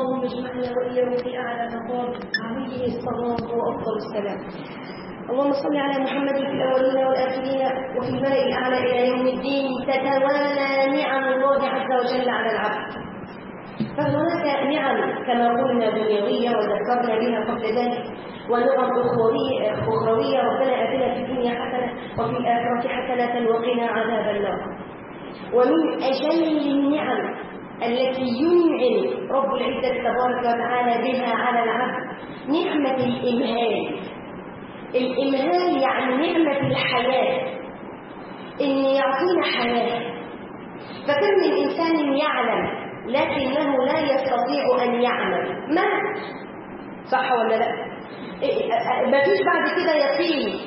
اللهم اجمعنا وإياه في أعلى مقام عليه الصلاة وأفضل السلام اللهم صل على محمد في الأولين والآخرين وفي الملأ الأعلى إلى يوم الدين تتوالى نعم الله عز وجل على العبد فهناك نعم كما قلنا دنيوية وذكرنا بها قبل ذلك ونعم أخروية, أخروية ربنا آتنا في الدنيا حسنة وفي الآخرة حسنة وقنا عذاب النار ومن أجل النعم التي ينعم رب العزة تبارك وتعالى بها على العبد نعمة الإمهال الإمهال يعني نعمة الحياة إن يعطينا حياة فكم من إنسان يعلم لكنه لا يستطيع أن يعمل مات صح ولا لا ما فيش بعد كده يقين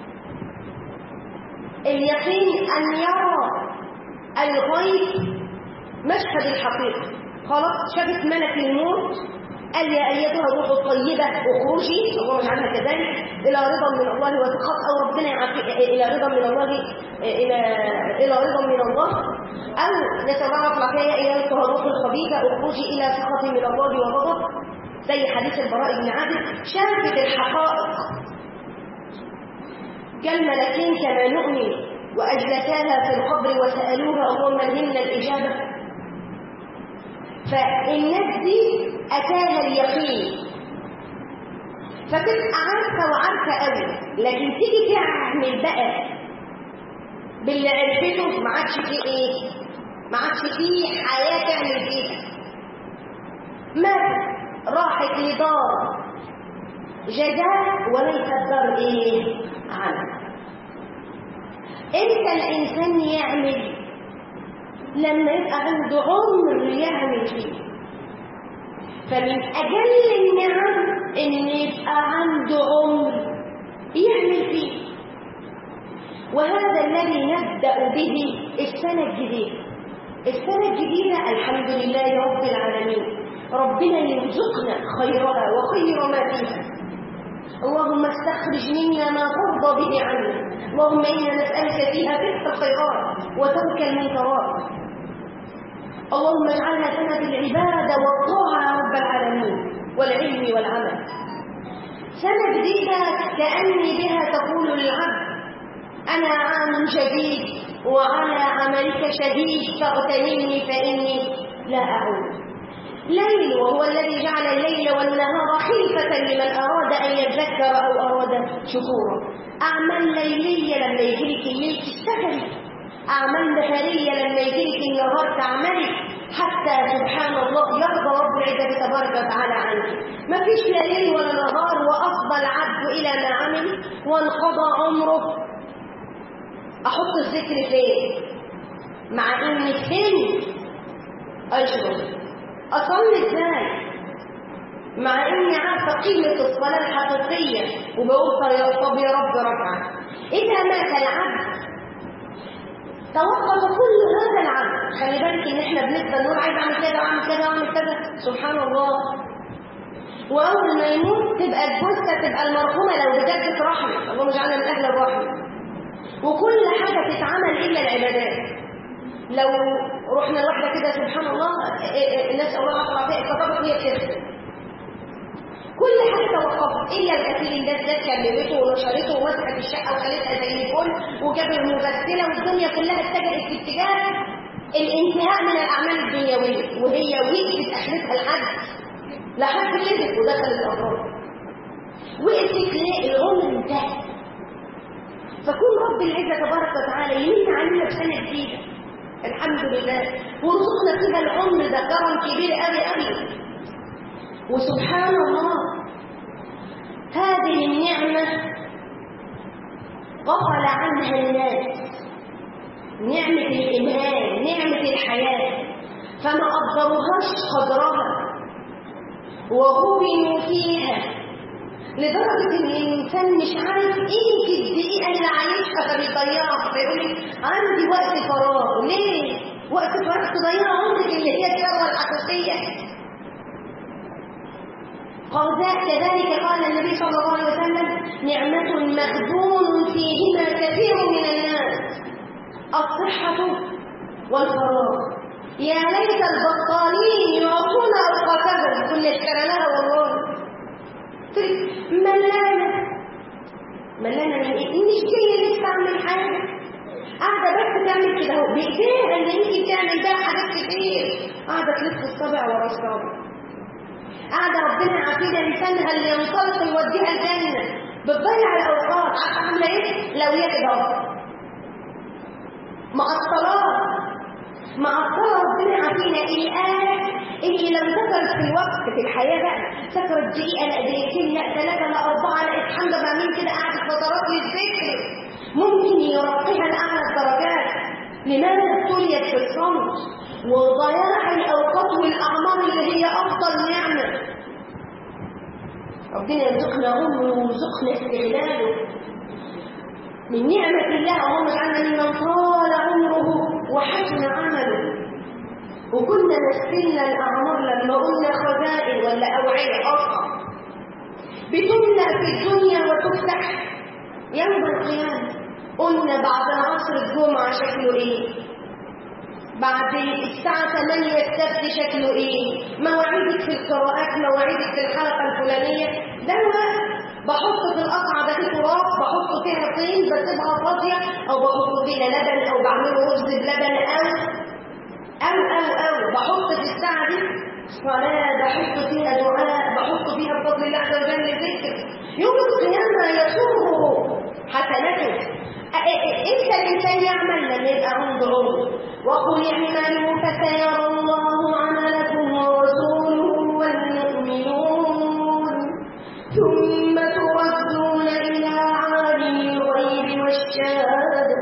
اليقين أن يرى الغيب مشهد الحقيقة خلاص شافت ملك الموت قال يا أيتها الروح الطيبة اخرجي الله يجعلها كذلك إلى رضا من الله وسخط أو ربنا يعافيك إلى رضا من الله إلى إلى رضا من الله أو نتعرف لك يا أيتها الروح الخبيثة اخرجي إلى سخط من الله وغضب زي حديث البراء بن عازب شافت الحقائق كالملكين كما نؤمن وأجلساها في القبر وسألوها اللهم الهمنا الإجابة فالناس دي أتاها اليقين فتبقى عارفة وعارفة قوي لكن تيجي تعمل بقى باللي عرفته ما عادش فيه ايه ما عادش فيه حياة تعمل فيها مات راحت لدار جزاء وليس دار ايه عمل امتى الانسان يعمل لما يبقى عنده عمر يعمل فيه فمن أجل النعم إن يبقى عنده عمر يعمل فيه وهذا الذي نبدأ به السنة الجديدة السنة الجديدة الحمد لله رب العالمين ربنا يرزقنا خيرها وخير ما فيها اللهم استخرج منا ما ترضى به عنا اللهم إنا نسألك فيها فقه الخيرات وترك المنكرات اللهم اجعلنا سنة العبادة والطاعة يا رب العالمين والعلم والعمل سنة جديدة كأني بها تقول للعبد أنا عام جديد وعلى عملك شديد فاغتنمني فإني لا أعود ليل وهو الذي جعل الليل والنهار خلفة لمن أراد أن يذكر أو أراد شكورا أعمال ليلية لما يجريك الليل تشتغلي أعمال نهارية لما يجيك النهار تعملي حتى سبحان الله يرضى رب العزة تبارك وتعالى عنك ما فيش لا ليل ولا نهار وأفضل عبد إلى ما عمل وانقضى عمره أحط الذكر فين مع إن فين أشرب أصلي إزاي مع إني عارفة قيمة الصلاة الحقيقية وبقول يا طب يا رب ركعة إذا مات العبد توقف كل هذا العمل خلي بالك ان احنا بنبدا نقول عايز اعمل كذا واعمل كذا واعمل كذا سبحان الله واول ما يموت تبقى الجثه تبقى المرحومه لو بجد رحمه اللهم اجعلنا من اهل الرحمه وكل حاجه تتعمل الا العبادات لو رحنا لوحده كده سبحان الله الناس الله العافيه كتبت هي كده كل حاجة توقفت إلا الكثير الناس ده كلمته ونشرته ومسحت الشقة وخلتها زي الفل وجاب المغسلة والدنيا كلها اتجهت في اتجاه الانتهاء من الأعمال الدنيوية وهي وقفت آخرتها لحد لحد كده ودخل الأمراض وقفت ليه العمر انتهى فكون رب العزة تبارك وتعالى يمين علينا بسنة جديدة الحمد لله ورزقنا كده العمر ده كرم كبير قوي قوي وسبحان الله هذه النعمة غفل عنها الناس نعمة الإيمان نعمة الحياة فما قدروهاش قدرها وغبنوا فيها لدرجة إن الإنسان مش عارف إيه في الدقيقة اللي عايشها فبيضيعها فيقول لي عندي وقت فراغ ليه؟ وقت فراغ تضيع عمرك اللي هي الثروة الحقيقية قال كذلك قال النبي صلى الله عليه وسلم نعمة مخدوم فيهما كثير من الناس الصحة والفراغ يا ليت البطالين يعطون أوقاتهم احنا اشتريناها والله قلت لك ملانه ملانه من ايه مش جايه لسه اعمل حاجه قاعده بس تعمل كده اهو بايديها ان انت بتعمل بقى حاجات كتير قاعده تلف الصابع ورا الصابع قاعده ربنا يعافينا لسانها اللي ينطلق يوديها الجنه بتضيع الاوقات عارفه عامله ايه لو هي كده اهو مع الصلاه مع الصلاه ربنا يعافينا الان اللي لم تكرت في الوقت في الحياه بقى سكرت دقيقه لا دقيقتين لا ثلاثه لا اربعه لا اتحمد بعمين كده قاعده فترات للذكر ممكن يرقيها لاعلى الدرجات لماذا ابتليت في الصمت وضياع الاوقات والاعمار اللي هي افضل نعمه ربنا يرزقنا عمره ويرزقنا استغلاله من نعمة الله اللهم اجعلنا ممن طال عمره وحسن عمله وكنا نسلنا الأعمار لما قلنا خزائن ولا أوعية أصلا بتملأ في الدنيا وتفتح يوم القيامة قلنا بعد عصر الجمعة شكله إيه بعد الساعة 8 السبت شكله إيه مواعيدك في القراءات مواعيدك في الحلقة الفلانية ده بحط في القطعة ده في تراب بحط فيها طين بسيبها فاضية أو بحط فيها لبن أو بعمله رز بلبن أو أو أو أو بحط في الساعة دي صلاة بحط فيها دعاء بحط فيها بفضل الله عز وجل ذكر يوم القيامة يسره حسناته انت الانسان يعمل لما يبقى عنده عمر وقل اعملوا فسيرى الله عملكم ورسوله والمؤمنون ثم تردون الى عالم الغيب والشهاده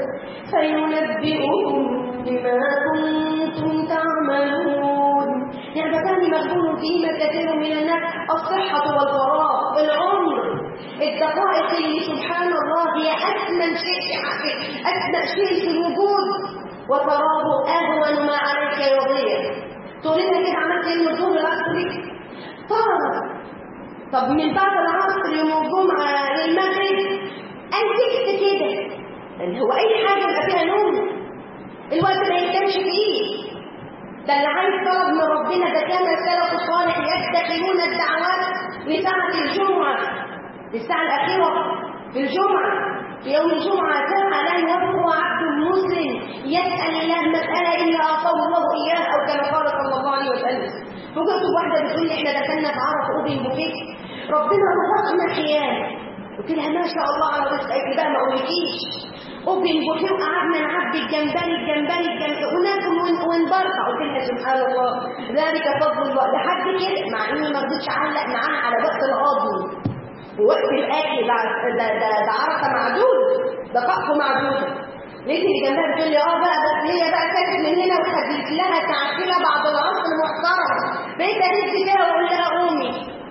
فينبئكم بما كنتم تعملون نعمتان مغبون فيهما كثير من الناس الصحه والفراغ العمر الدقائق اللي سبحان الله هي أثمن شيء في حقك أثمن شيء في الوجود وتراه أهون ما عليك يضيع تقول لنا كده عملت ايه من الظهر العصر طار طب من بعد العصر يوم الجمعة للمغرب أنتكت كده اللي هو أي حاجة يبقى فيها نوم الوقت ما يتكلمش فيه ده اللي عايز طلب من ربنا ده كان السلف الصالح يدخلون الدعوات لساعة الجمعة الساعة الأخيرة في الجمعة في يوم الجمعة ساعة لا يوقف عبد مسلم يسأل الله مسألة إلا أعطاه الله إياها أو كما قال صلى الله عليه وسلم فقلت واحدة بتقول لي إحنا دخلنا في عرف أوبن بوفيه ربنا رزقنا خيام قلت لها ما شاء الله على رزقك بقى ما أقولكيش اوبن بوفيه وقعدنا نعبي الجمبري الجمبري الجمبري وناكل ونبرطع قلت لها سبحان الله ذلك فضل الله لحد كده مع اني ما رضيتش اعلق معاها على وقت الهضم ووقت الاكل ده ده ده, ده عرفه معدود دقائقه معدوده لقيت الجماعه بتقول لي اه بقى بس هي بقى كانت من هنا وخديت لها تعسيله بعد العصر محترم بقيت ارد فيها واقول لها قومي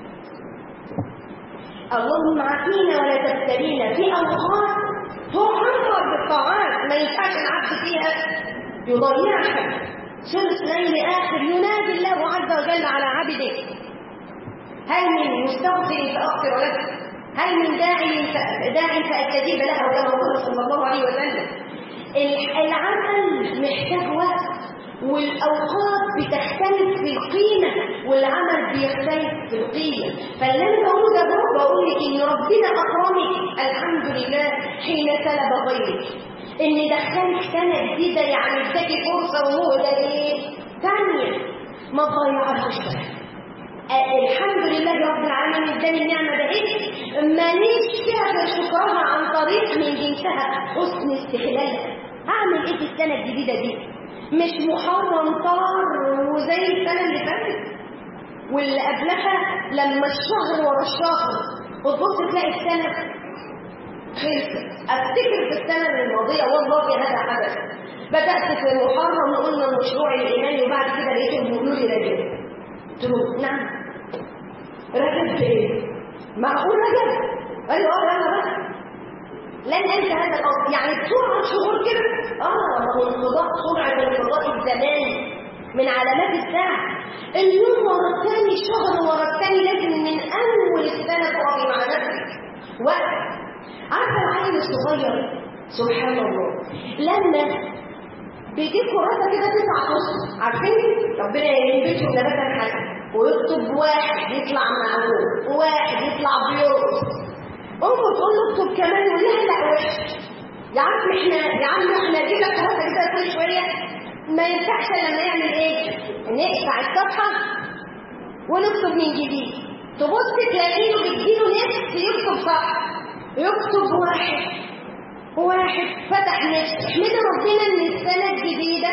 اللهم عافينا ولا تبتلينا في اوقات تحرر بالطاعات ما ينفعش العبد فيها يضيعها ثلث ليل اخر ينادي الله عز وجل على عبده هل من مستغفر فاغفر له هل من داعي داعي فاستجيب له كما قال صلى الله عليه وسلم العمل محتاج وقت والاوقات بتختلف في القيمه والعمل بيختلف في القيمه فاللي انا بقوله ده بقول لك ان ربنا اكرمك الحمد لله حين سلب غيرك ان دخلك سنه جديده يعني اداكي فرصه ومهله ايه ثانيه ما تضيعهاش بقى الحمد لله رب العالمين اداني النعمه ده ايه ماليش فيها غير شكرها عن طريق من جنسها حسن استحلالها هعمل ايه في السنه الجديده دي مش محرم طار وزي السنه اللي فاتت واللي قبلها لما الشهر ورا الشهر وتبص تلاقي السنه خلصت افتكر في السنه الماضيه والله هذا حدث بدات في محرم وقلنا المشروع الايماني وبعد كده لقيتهم بيقولوا لي رجل قلت له نعم رجل في ايه؟ معقول رجل؟ قال لي اه يلا بقى لن انسى هذا الامر يعني بسرعه شهور كده اه ما هو انقضاء سرعه انقضاء الزمان من علامات الساعه اليوم ورا الثاني الشهر ورا الثاني لازم من اول السنه تقفي مع نفسك وقت عارفه العيل الصغير سبحان الله لما بيجيب كراسه كده تسع فصل عارفين ربنا ينبتهم نباتا حسنا ويكتب واحد يطلع معلوم وواحد يطلع بيرقص امه تقول له اكتب كمان يقول لها لا وحش يا عم احنا يا عم احنا نجيب لك ثلاثه كده كل شويه ما ينفعش لما يعمل ايه؟ نقطع الصفحه ونكتب من جديد تبص تلاقيه بيديله نفس يكتب صح يكتب واحد واحد فتح نفسه احمد ربنا ان السنه الجديده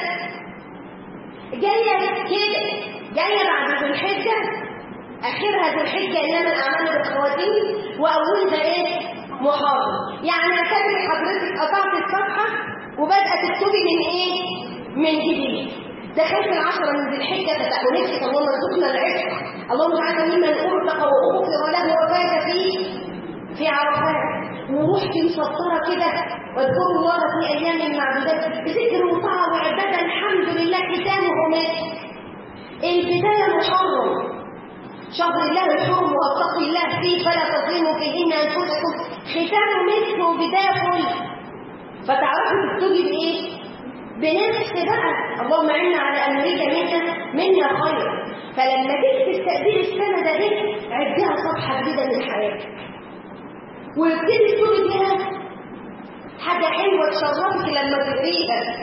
جايه كده جايه بعد ذو الحجه اخرها ذو الحجه انما الاعمال بالخواتيم واولها ايه؟ محرم يعني اعتبري حضرتك قطعت الصفحه وبدات تكتبي من ايه؟ من جديد دخلت العشرة من ذي الحجة فتحوا نفسك اللهم ارزقنا العشق اللهم اجعلنا ممن ارتقى وغفر له وفاز فيه في عرفات ورحت مسطرة كده واذكروا الله في ايام معدودات بذكر وطاعة وعبادة الحمد لله ختامه مثل البداية محرم شهر الله الحرم واتقوا الله فيه فلا تظلموا فيهن انفسكم ختام مثل وبداية كل فتعرفوا تكتبي بايه؟ بنفس بقى اللهم عنا على ان نريد منا منا خير فلما تيجي تستقبلي السنه ده دي عديها صفحه جديده من حياتك وابتدي تقولي بيها حاجه حلوه تشرفك لما تقريها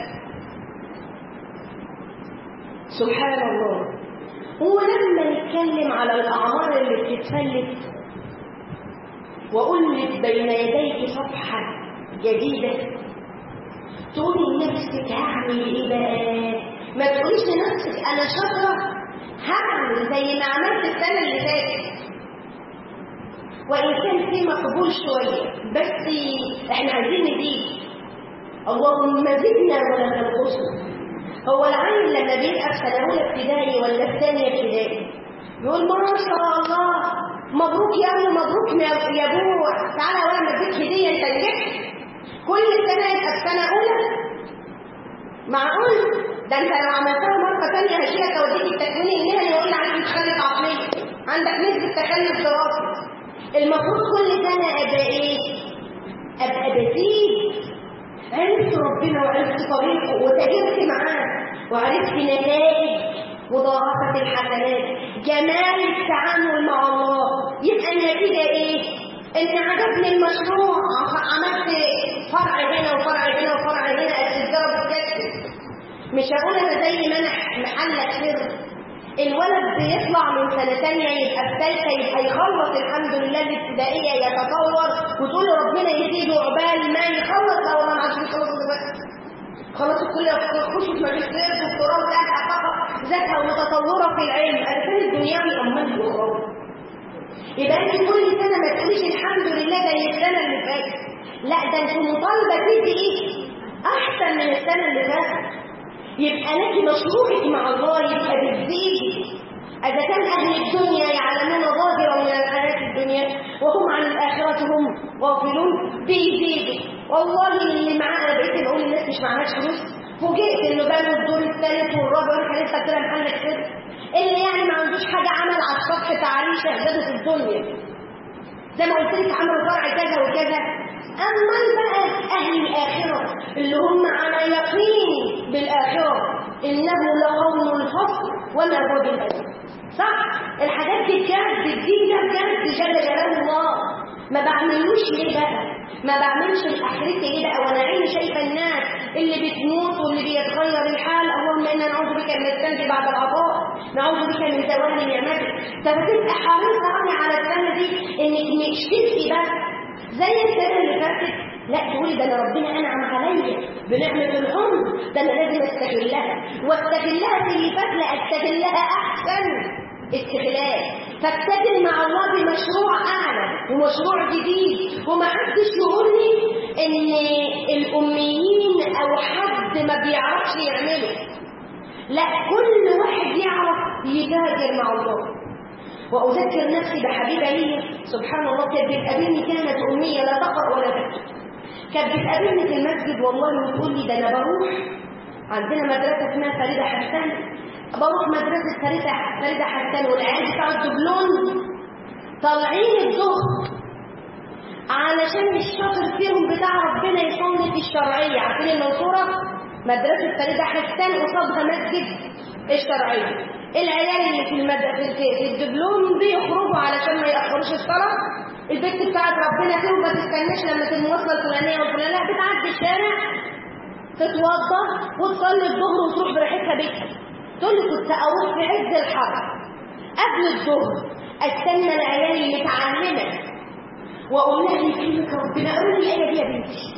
سبحان الله هو لما يتكلم على الاعمار اللي بتتفلت واقول لك بين يديك صفحه جديده تقولي لنفسك هعمل ايه بقى ما تقوليش لنفسك انا شاطره هعمل زي ما عملت السنه اللي فاتت وان كان في مقبول شويه بس احنا عايزين نزيد اللهم زدنا ولا تنقصنا هو العيل لما بيبقى في سنه اولى ابتدائي ولا في ثانيه ابتدائي يقول ما شاء الله مبروك يا ابني مبروك يا ابوه تعالى وانا اديك هديه انت نجحت كل سنة يبقى في سنة أولى معقول ده أنت لو عملتها مرة ثانية هشيلك أوديك التكوين المهني يقول لي عندك تخلف عقلية عندك نسبة تخلف دراسي المفروض كل سنة أبقى إيه؟ أبقى بزيد عرفت ربنا وعرفت طريقه وتجربت معاه وعرفت نتائج مضاعفة الحسنات جمال التعامل مع الله يبقى النتيجة إيه؟ ان عجبني المشروع عملت فرع هنا وفرع هنا وفرع هنا التجاره بتكسب مش هقول انا زي ما انا محلك سر الولد بيطلع من سنه ثانيه يبقى في ثالثه يبقى يخلص الحمد لله الابتدائيه يتطور وتقول ربنا يزيده عقبال ما يخلص او ما عادش يخلص دلوقتي خلاص الكليه تخش في ماجستير دكتوراه وتحت حقق ذاتها ومتطوره في العلم الانسان الدنيوي امال الاخروي يبقى انت كل سنه ما تقوليش الحمد لله زي السنه اللي فاتت لا ده انت مطالبه تدي ايه احسن من السنه اللي فاتت يبقى لك مشروعك مع الله يبقى بتزيد اذا كان اهل الدنيا يعلمون ظاهرا من الحياه الدنيا وهم عن الاخره هم غافلون بيزيد والله اللي معانا بقيت بقول الناس مش معهاش فلوس فوجئت انه بنوا الدور الثالث والرابع واحنا لسه كده محلك كده اللي يعني ما عندوش حاجة عمل على السطح تعريش يهدده في الدنيا زي ما قلت لك عملوا فرع كذا وكذا أما بقى أهل الآخرة اللي هم على يقين بالآخرة إنه لقوم الفصل وما هو بالأجل صح الحاجات دي بجد الدين ده بجد جل جلال الله ما بعملوش ليه بقى ما بعملش الاحرتي ايه بقى وانا عيني شايفه الناس اللي بتموت واللي بيتغير الحال اللهم انا نعوذ بك من الذنب بعد العطاء نعوذ بك من زوال نعمتك فبتبقى حريصه قوي على السنه دي انك مش تبقي بس زي السنه اللي فاتت لا تقولي ده انا ربنا انعم عليا بنعمه العمر ده انا لازم استغلها واستغلها في اللي فات لا استغلها احسن استغلال فابتدل مع الله بمشروع اعلى ومشروع جديد وما حدش يقول لي ان الاميين او حد ما بيعرفش يعمله لا كل واحد يعرف يتاجر مع الله واذكر نفسي بحبيبه لي سبحان الله كانت بتقابلني كانت اميه لا تقرا ولا تكتب كانت بتقابلني في المسجد والله وتقول لي ده انا بروح عندنا مدرسه اسمها فريده حسان بروح مدرسة فريدة فريدة حسان والعيال بتاع الدبلون طالعين الظهر علشان الشاطر فيهم بتاع ربنا يصلي في الشرعية عارفين المنصورة مدرسة فريدة حسان قصادها مسجد الشرعية العيال اللي في المدرسة في الدبلوم بيخرجوا علشان ما يأخروش الصلاة البنت بتاعت ربنا فين ما تستناش لما المواصلة الفلانية والفلانية لا بتعدي الشارع تتوضى وتصلي الظهر وتروح براحتها بيتها تقول لي كنت اروح في عز الحر قبل الظهر استنى العيال المتعلمه واقول لها يكرمك ربنا قولي الايه دي يا بنتي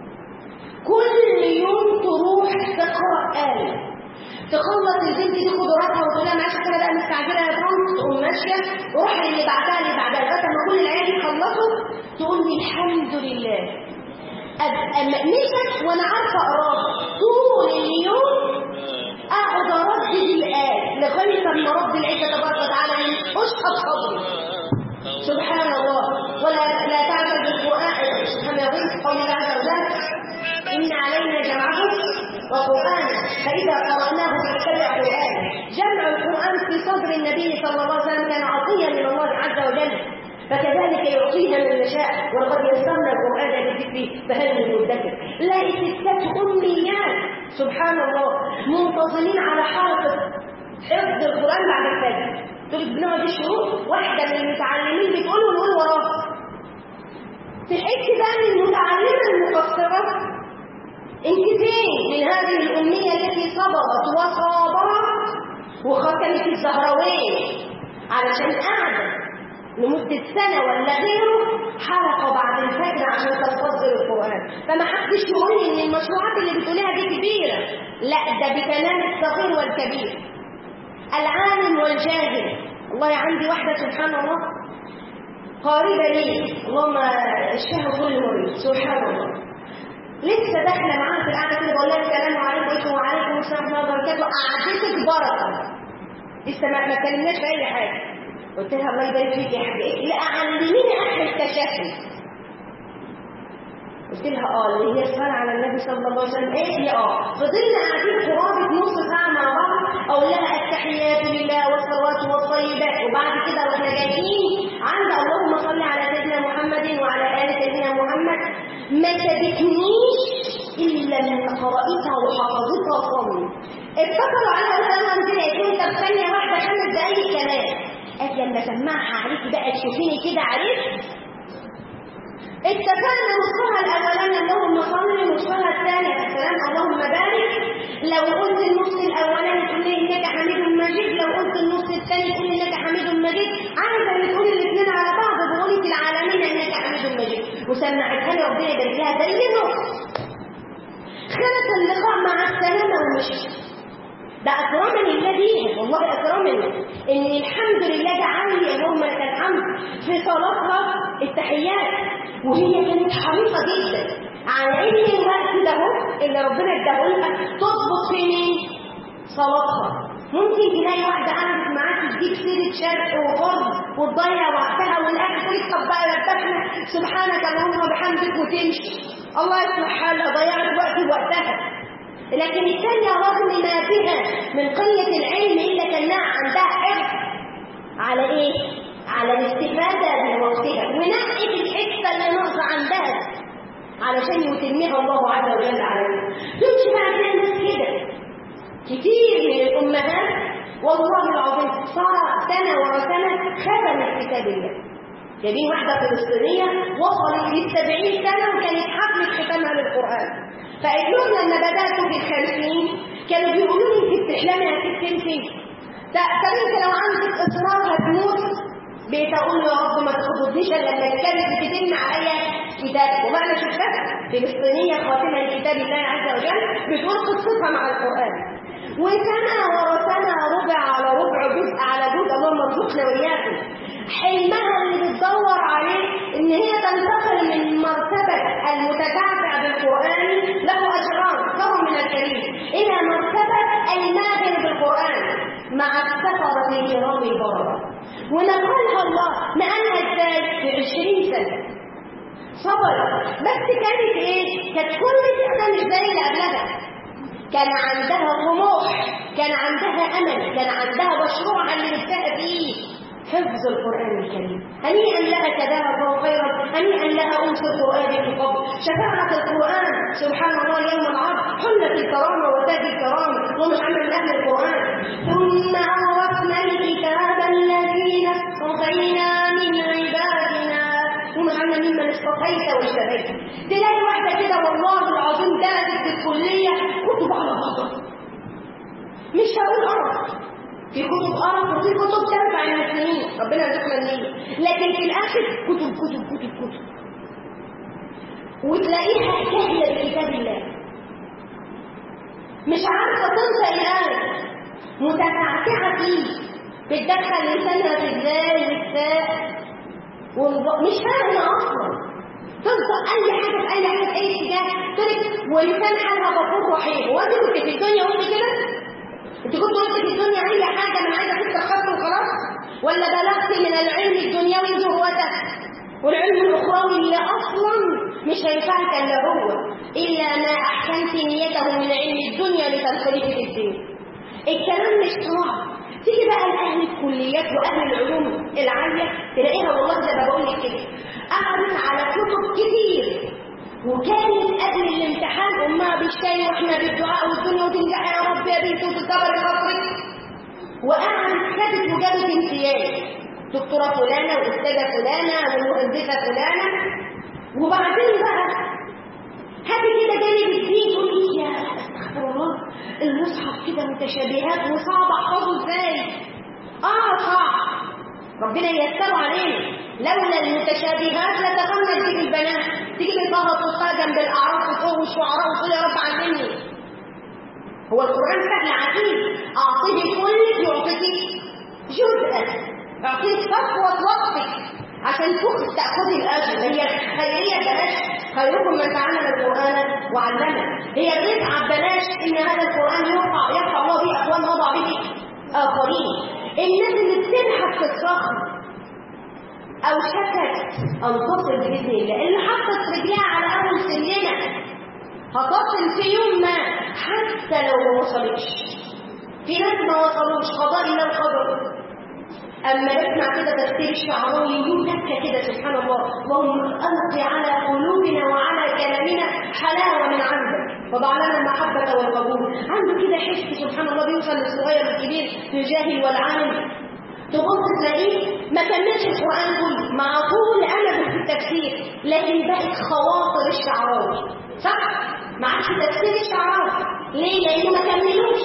كل يوم تروح تقرا ايه تخلص البنت دي قدراتها وتقول لها معلش انا بقى مستعجله يا طنط تقوم ماشيه وروح اللي بعدها اللي بعدها لغايه ما كل العيال يخلصوا تقول لي الحمد لله ابقى مشت وانا عارفه اقراها طول اليوم اقعد اردد الايه لغايه ما رب العزه تبارك وتعالى اشهد صدري سبحان الله ولا لا تعجل بالقران سبحان الله قول الله عز وجل ان علينا جمعه وقرآنا فإذا قرأناه فاتبع قرآنه جمع القرآن في صدر النبي صلى الله عليه وسلم كان عطيا من الله عز وجل فكذلك يعطيها من يشاء ولقد يسرنا القرآن للذكر فهل من مدكر لا ستة أميات سبحان الله منتظمين على حركة حفظ القرآن بعد الفجر تقول بنقعد الشروق واحدة من المتعلمين بتقول ونقول وراها تحس بقى من المتعلمة المقصرة انت فين من هذه الأمية التي صبرت وصابرت وختمت الزهروين علشان قاعدة لمدة سنة ولا غيره حلقة بعد الفجر عشان تنتظر القرآن فما حدش يقول لي ان المشروعات اللي بتقولها دي كبيرة لا ده بكلام الصغير والكبير العالم والجاهل والله عندي واحدة سبحان الله قريبة لي اللهم اشفها كل مريض سبحان الله لسه داخله معاها في القعده كده بقول لها السلام عليكم وعليكم السلام ورحمه الله وبركاته قعدتك بركه لسه ما ما اتكلمناش في اي حاجه قلت لها الله يبارك فيك يا حبيبتي لا علميني احلى التشهد قلت لها اه اللي هي الصلاه على النبي صلى الله عليه وسلم ايه هي اه فضلنا قاعدين قرابه نص ساعه مع بعض اقول لها التحيات لله والصلوات والطيبات وبعد كده واحنا جايين عند اللهم صل على سيدنا محمد وعلى ال سيدنا محمد ما سابتنيش الا لما قراتها وحفظتها صم اتصلوا على السلام كده يقول طب ثانيه واحده خمس دقايق كمان اجي لما اسمعها عليكي بقى تشوفيني كده عرفت اتفقنا نصها الاولاني اللهم صل نصها الثاني السلام اللهم بارك لو قلت النص الاولاني تقول لي انك حميد مجيد لو قلت النص الثاني تقول لي انك حميد مجيد عايزه تقول الاثنين على بعض تقولي في العالمين انك حميد مجيد وسمعتها لي ربنا يبارك لها زي نص خلص اللقاء مع السلامه ومشيت ده اكرمني الله بيها والله اكرمني ان الحمد لله جعلني اللهم لك الحمد في صلاتها التحيات وهي كانت حريصه جدا على ان الوقت ده اللي ربنا اداهولها تضبط في مين؟ صلاتها ممكن تلاقي واحدة قعدت معاك تديك سيرة شرق وغرب وتضيع وقتها والآخر تقول لك طب بقى ربنا سبحانك اللهم وبحمدك وتمشي الله يصلح حالها ضيعت وقت وقتها لكن الثانية رغم ما بها من قلة العلم إلا كأنها عندها حرص على إيه؟ على الاستفادة من وقتها ونقت الحتة اللي ناقصة عندها علشان يتمها الله عز وجل عليها تمشي بقى تلاقي ناس كده كتير من الأمهات والله العظيم صار سنة ورا سنة ختمت كتاب الله جايبين واحدة فلسطينية وصلت للسبعين سنة وكانت حفلة ختامها للقرآن فقلت لهم لما بدأت في الخمسين كانوا بيقولوا لي انت بتحلمي هتكتب فين؟ طب انت لو عندك اصرار هتموت بقيت اقول له يا رب ما تخبطنيش الا لما الكلمه بتتم عليا كتاب ومعنى شفتها فلسطينيه خاتمه لكتاب الله عز وجل بتقول قصتها مع القران وسنه ورا سنه ربع على ربع جزء على جزء اللهم ارزقنا واياكم حلمها اللي بتدور عليه ان هي تنتقل من مرتبه المتتعبع بالقران له اجران كرم من الكريم الى مرتبه الماهر بالقران مع السفره الكرام البرره ونقلها الله نقلها ازاي في 20 سنه صبر بس كانت ايه كانت كل سنه مش زي اللي قبلها كان عندها طموح كان عندها امل كان عندها مشروع اللي نفسها فيه حفظ القرآن الكريم هنيئا لها كذاها الله خيرا هنيئا لها أنس القرآن في قبل شفاعة القرآن سبحان الله يوم العرض حلة الكرامة وتاج الكرامة ومحمد من أهل القرآن ثم أورثنا الكتاب الذين اصطفينا من عبادنا ومحمد ممن اصطفيت واجتبيت تلاقي واحدة كده والله العظيم درست في الكلية كتب على بعضها مش هقول قرف في كتب قرف وفي كتب تنفع المسلمين ربنا يرزقنا النية لكن في الاخر كتب كتب كتب كتب وتلاقيها جاهله بكتاب الله مش عارفه تنطق الايه متعتعه فيه بتدخل لسانها في الزال والساء مش فاهمه اصلا تنطق اي حاجه في اي حاجه في اي اتجاه تقول ولسان حالها غفور رحيم هو انت كنت في الدنيا وانت كده انت كنت قلت في الدنيا اي حاجه من عايزه تفتح خط وخلاص ولا بلغت من العلم الدنيوي ذروته والعلم الاخروي اللي اصلا مش هينفعك الا هو الا ما احسنت نيته من علم الدنيا لتنخرط في الدين الكلام مش صعب تيجي بقى لاهل الكليات واهل العلوم العاليه تلاقيها والله زي ما بقول لك كده قعدت على كتب كتير وكانت قبل الامتحان امها بالشاي واحنا بالدعاء والدنيا وتنجح يا رب يا بنتي وتكبر خاطرك وقعدت خدت وجابت امتياز دكتوره فلانه واستاذه فلانه والمهندسه فلانه وبعدين بقى هاتي كده جانب الدين تقول لي يا استغفر الله المصحف كده متشابهات وصعب احفظه ازاي اه صعب ربنا ييسره علينا لولا المتشابهات لتغمد به البنات تيجي من طه وطه جنب الاعراف وفوق والشعراء وتقول يا رب علمني هو القران سهل عجيب اعطيه كلك يعطيك جزءا اعطيك صفوه وقتك عشان تاخذي الاجر هي خيريه بلاش خيركم من تعلم القران وعلمه هي بتتعب بلاش ان هذا القران يرفع يرفع الله به اقوام وضع به اخرين الناس اللي بتنحت في الصخر او شكت ان تصل باذن الله اللي حطت رجلها على اول سلمه هتصل في يوم ما حتى لو ما وصلتش في ناس ما وصلوش قضاء الله القدر اما نسمع كده تفسير الشعراوي يقول دكه كده سبحان الله اللهم القي على قلوبنا وعلى كلامنا حلاوه من عندك وضع لنا المحبه والقبول عنده كده حس سبحان الله بيوصل للصغير والكبير للجاهل والعالم تبص تلاقيه ما كملش القرآن كله مع طول أمده في التفسير لكن بقت خواطر الشعراوي صح؟ ما عادش تفسير الشعراوي ليه؟ لأنه ما كملوش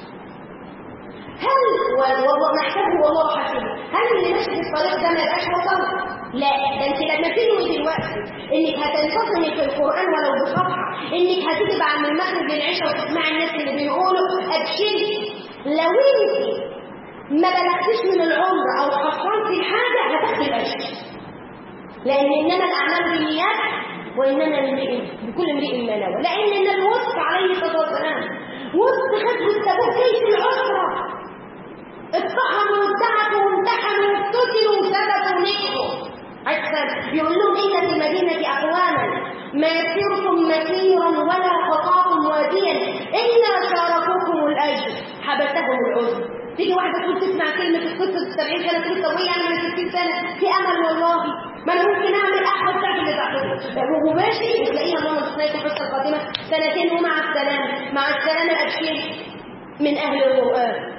هل والله نحسبه والله حسيبه هل اللي ماشي في الطريق ده ما يبقاش وصل؟ لا ده انت لما تنوي دلوقتي انك هتنفصلي في القران ولو بصفحه انك هتيجي بعد من المغرب للعشاء وتسمعي الناس اللي بيقولوا ابشري لو انت ما بلغتش من العمر او حصلت الحاجه هتاخدي الاجر لان انما الاعمال بالنيات وانما لامرئ بكل امرئ ما نوى لان ان الوصف عليه الصلاه والسلام وسط غزوه تبوك جيش العسره اتطحنوا وادعكوا وامتحنوا وابتسلوا وثبتوا ونجحوا عكسا يقول لهم ان في المدينه اقواما ما سرتم مسيرا ولا قطعتم واديا الا شاركوكم الاجر حبسهم العذر تيجي واحده تقول تسمع كلمه القصه 70 سنه تقول طب ايه انا من 60 سنه في امل والله ما انا ممكن اعمل احد تعمل اللي تعمله وماشي تلاقيها ماما تصنيع القصه القادمه سنتين ومع السلامه مع السلامه الابشير من اهل القران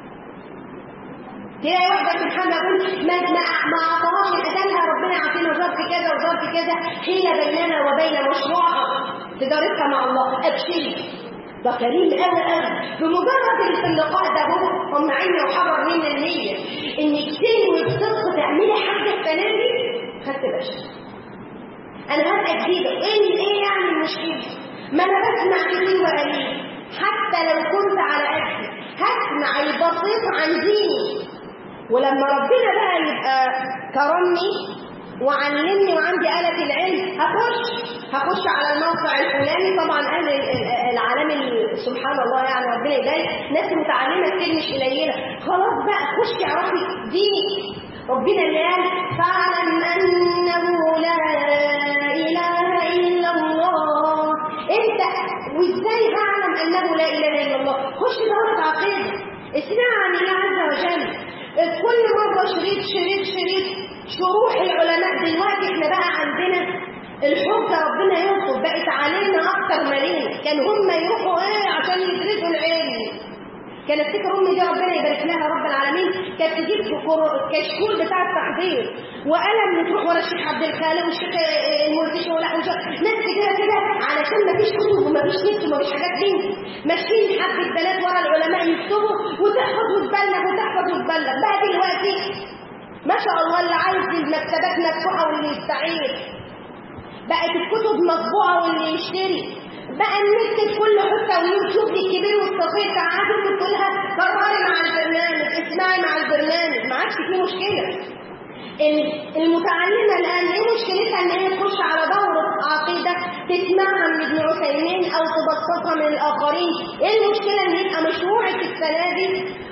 تلاقي واحده سبحان الله ما ما ما اعطاهاش اجلها ربنا يعطينا ظرف كذا وظرف كذا حيله بيننا وبين مشروعها تجارتها مع الله ابشري ده كريم قوي قوي بمجرد اللقاء ده هو هم عيني وحرر منا النية انك تنوي بصدق تعملي حاجة السنة دي خدت باشا انا هبقى جديدة ايه ايه يعني المشكلة ما انا بسمع كتير وقليل حتى لو كنت على قدي هسمع البسيط عن ديني ولما ربنا بقى يبقى كرمني وعلمني وعندي آلة العلم هخش هخش على الموقع الفلاني طبعا أهل العالم سبحان الله يعني ربنا يبارك ناس متعلمة كتير مش قليلة خلاص بقى خشي اعرفي دينك ربنا اللي قال فاعلم أنه لا إله إلا الله أنت وإزاي هعلم أنه لا إله إلا الله خش دورة عقيدة اسمع عن الله عز وجل كل مره شريط شريط شريط شروح العلماء دلوقتي احنا بقى عندنا الحجة ربنا ينصب بقت علينا أكتر مالين كان هم يروحوا إيه عشان يدرسوا العلم كان افتكر امي دي ربنا يبارك لها رب العالمين كانت تجيب كشكول بتاع التحضير وقلم تروح ورا الشيخ عبد الخالق والشيخ المرتشي ولا ناس كده كده علشان ما فيش كتب وما فيش نت وما فيش حاجات دي ماشيين حبه بنات ورا العلماء يكتبوا وتحفظ وتبلغ وتحفظ وتبلغ بقى دلوقتي ما شاء الله اللي عايز المكتبات مفتوحه واللي يستعير بقت الكتب مطبوعه واللي يشتري بقى النت في كل حته واليوتيوب الكبير والصغير تعالوا تقولها قرري مع البرنامج اسمعي مع البرنامج ما عادش فيه مشكله المتعلمه الان ايه مشكلتها ان هي تخش على دوره عقيده تسمعها من ابن عثيمين او تبسطها من الاخرين ايه المشكله ان يبقى مشروعك السنه دي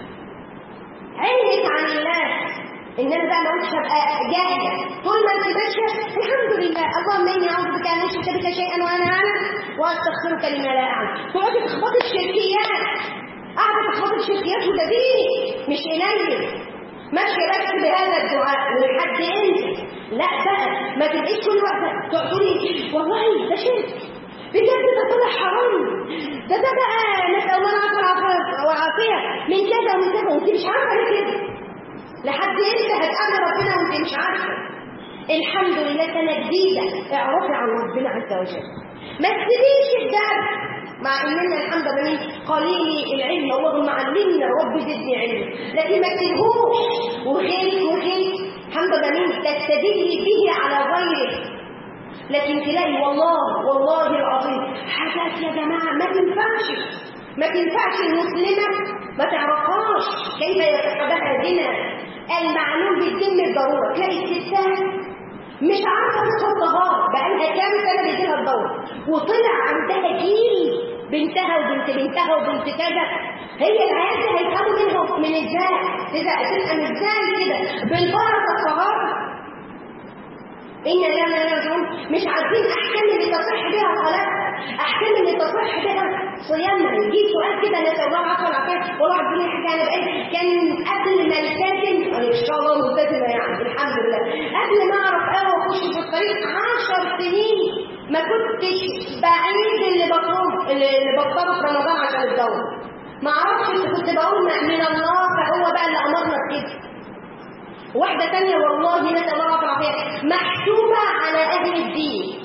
علمك عن الله ان انا بقى ما قلتش هبقى جاهله طول ما انت ماشيه الحمد لله اللهم اني اعوذ بك ان اشرك بك شيئا وانا اعلم واستغفرك لما لا اعلم تقعدي تخبطي الشركيات قاعده تخبطي الشركيات وده ديني مش قليل ماشيه بس بهذا الدعاء ولحد انت لا بقى ما تبقيش كل وقت تقولي والله ده شرك بجد ده طلع حرام ده ده بقى نسال الله العافيه والعافيه من كذا ومن كذا وانت مش عارفه ليه كده لحد امتى هتقابل ربنا وانت مش عارفه الحمد لله سنه جديده اعرفي عن ربنا عز وجل ما تسيبيش الدرس مع اننا الحمد لله قليل العلم اللهم علمنا رب زدني علما لكن ما تسيبوش وخير وخير الحمد لله تستدلي به على غيرك لكن تلاقي والله والله العظيم حاجات يا جماعه ما تنفعش ما تنفعش المسلمه ما تعرفهاش كيف يتقبلها زنا المعلوم بالدم الضروره تلاقي الستات مش عارفه تدخل طهاره بقالها كام سنه بيجيلها الدوره وطلع عندها جيل بنتها وبنت بنتها وبنت كذا هي العيال دي هيفهموا منهم من ازاي اذا تبقى من ازاي كده بالبركه الطهاره إن لما نرجعون مش عارفين أحكام اللي تصح بها الصلاة أحكام اللي تصح بها صيامنا يجيب سؤال كده نسأل الله العافية والعافية والله ربنا يحكي أنا بقيت كان قبل ما التزم أنا إن شاء الله ملتزمة يعني الحمد لله قبل ما أعرف أقرا وأخش في الطريق 10 سنين ما كنتش بعيد اللي بطلب اللي بطلبه في رمضان عشان الدورة ما اعرفش كنت بقول من الله فهو بقى اللي امرنا بكده واحدة تانية والله نسأل الله العافية محسوبة على أهل الدين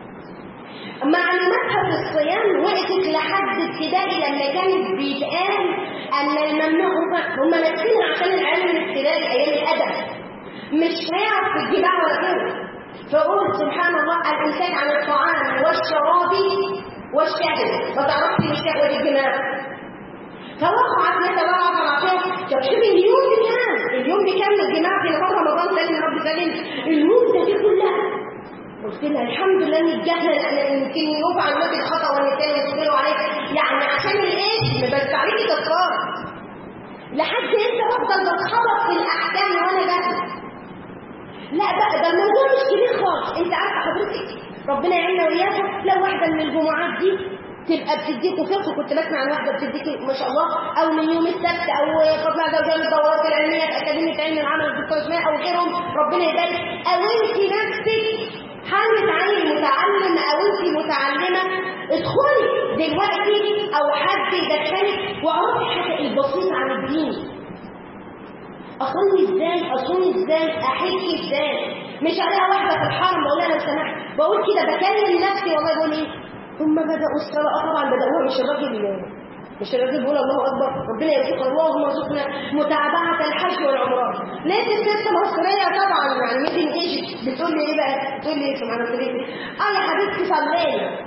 معلوماتها في الصيام وقفت لحد ابتدائي لما كانت بيتقال أن الممنوع هم ماسكينها عشان العلم الابتدائي أيام الأدب مش هيعرف في الجماع ولا كده فقول سبحان الله الإمساك عن الطعام والشراب والشهوة ما تعرفش الشهوة دي الجماع فوقعت نسأل الله العافية طب شوف اليوم بكام اليوم بكام الجماعة في نهار رمضان سلم يا رب سلم المدة دي كلها قلت لها الحمد لله انك جاهله يمكن يوقع على الخطا والنسيان يصبروا عليك يعني عشان الاسم بس عليكي تكرار لحد امتى افضل بتخبط في الاحكام وانا جاهله لا بقى ده الموضوع مش كبير خالص انت عارفه حضرتك ربنا يعيننا وياكم لو واحده من الجمعات دي تبقى بتديكوا فقه كنت بسمع عن واحده بتديكي ما شاء الله او من يوم السبت او قبل ده وجاي الدورات العلميه في اكاديميه علم العمل الدكتور اسماء او غيرهم ربنا يبارك او انت نفسك حاولي تعلمي متعلم او انت متعلمه ادخلي دلوقتي او حد يدخلك واعرفي الحاجه البسيطه عن الدين اصلي ازاي اصوم ازاي احج ازاي مش الاقي واحده في الحرم بقول لها لو سمحت بقول كده بكلم نفسي والله بقول ايه ثم بداوا الصلاه طبعا بداوها مش الراجل مش الراجل بيقول الله اكبر ربنا يرزق اللهم ارزقنا متابعه الحج والعمره لقيت الست مصريه طبعا يعني ميتنج ايجيبت بتقول لي ايه بقى بتقول لي سبحان الله اه يا حبيبتي صلينا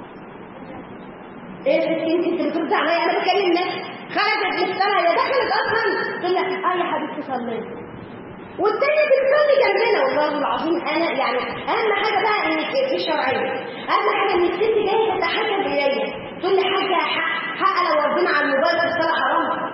ايه يا ستي انت انت بترد عليا انا بكلم نفسي خرجت من الصلاه هي دخلت اصلا تقول لك اه يا حبيبتي صلينا والتانية بتصلي جنبنا والله العظيم انا يعني اهم حاجه بقى انك في الشرعيه اهم حاجه ان الست جايه تتحكم الي تقول لي حاجه حق حق لو ربنا على الموبايل في الصلاه حرام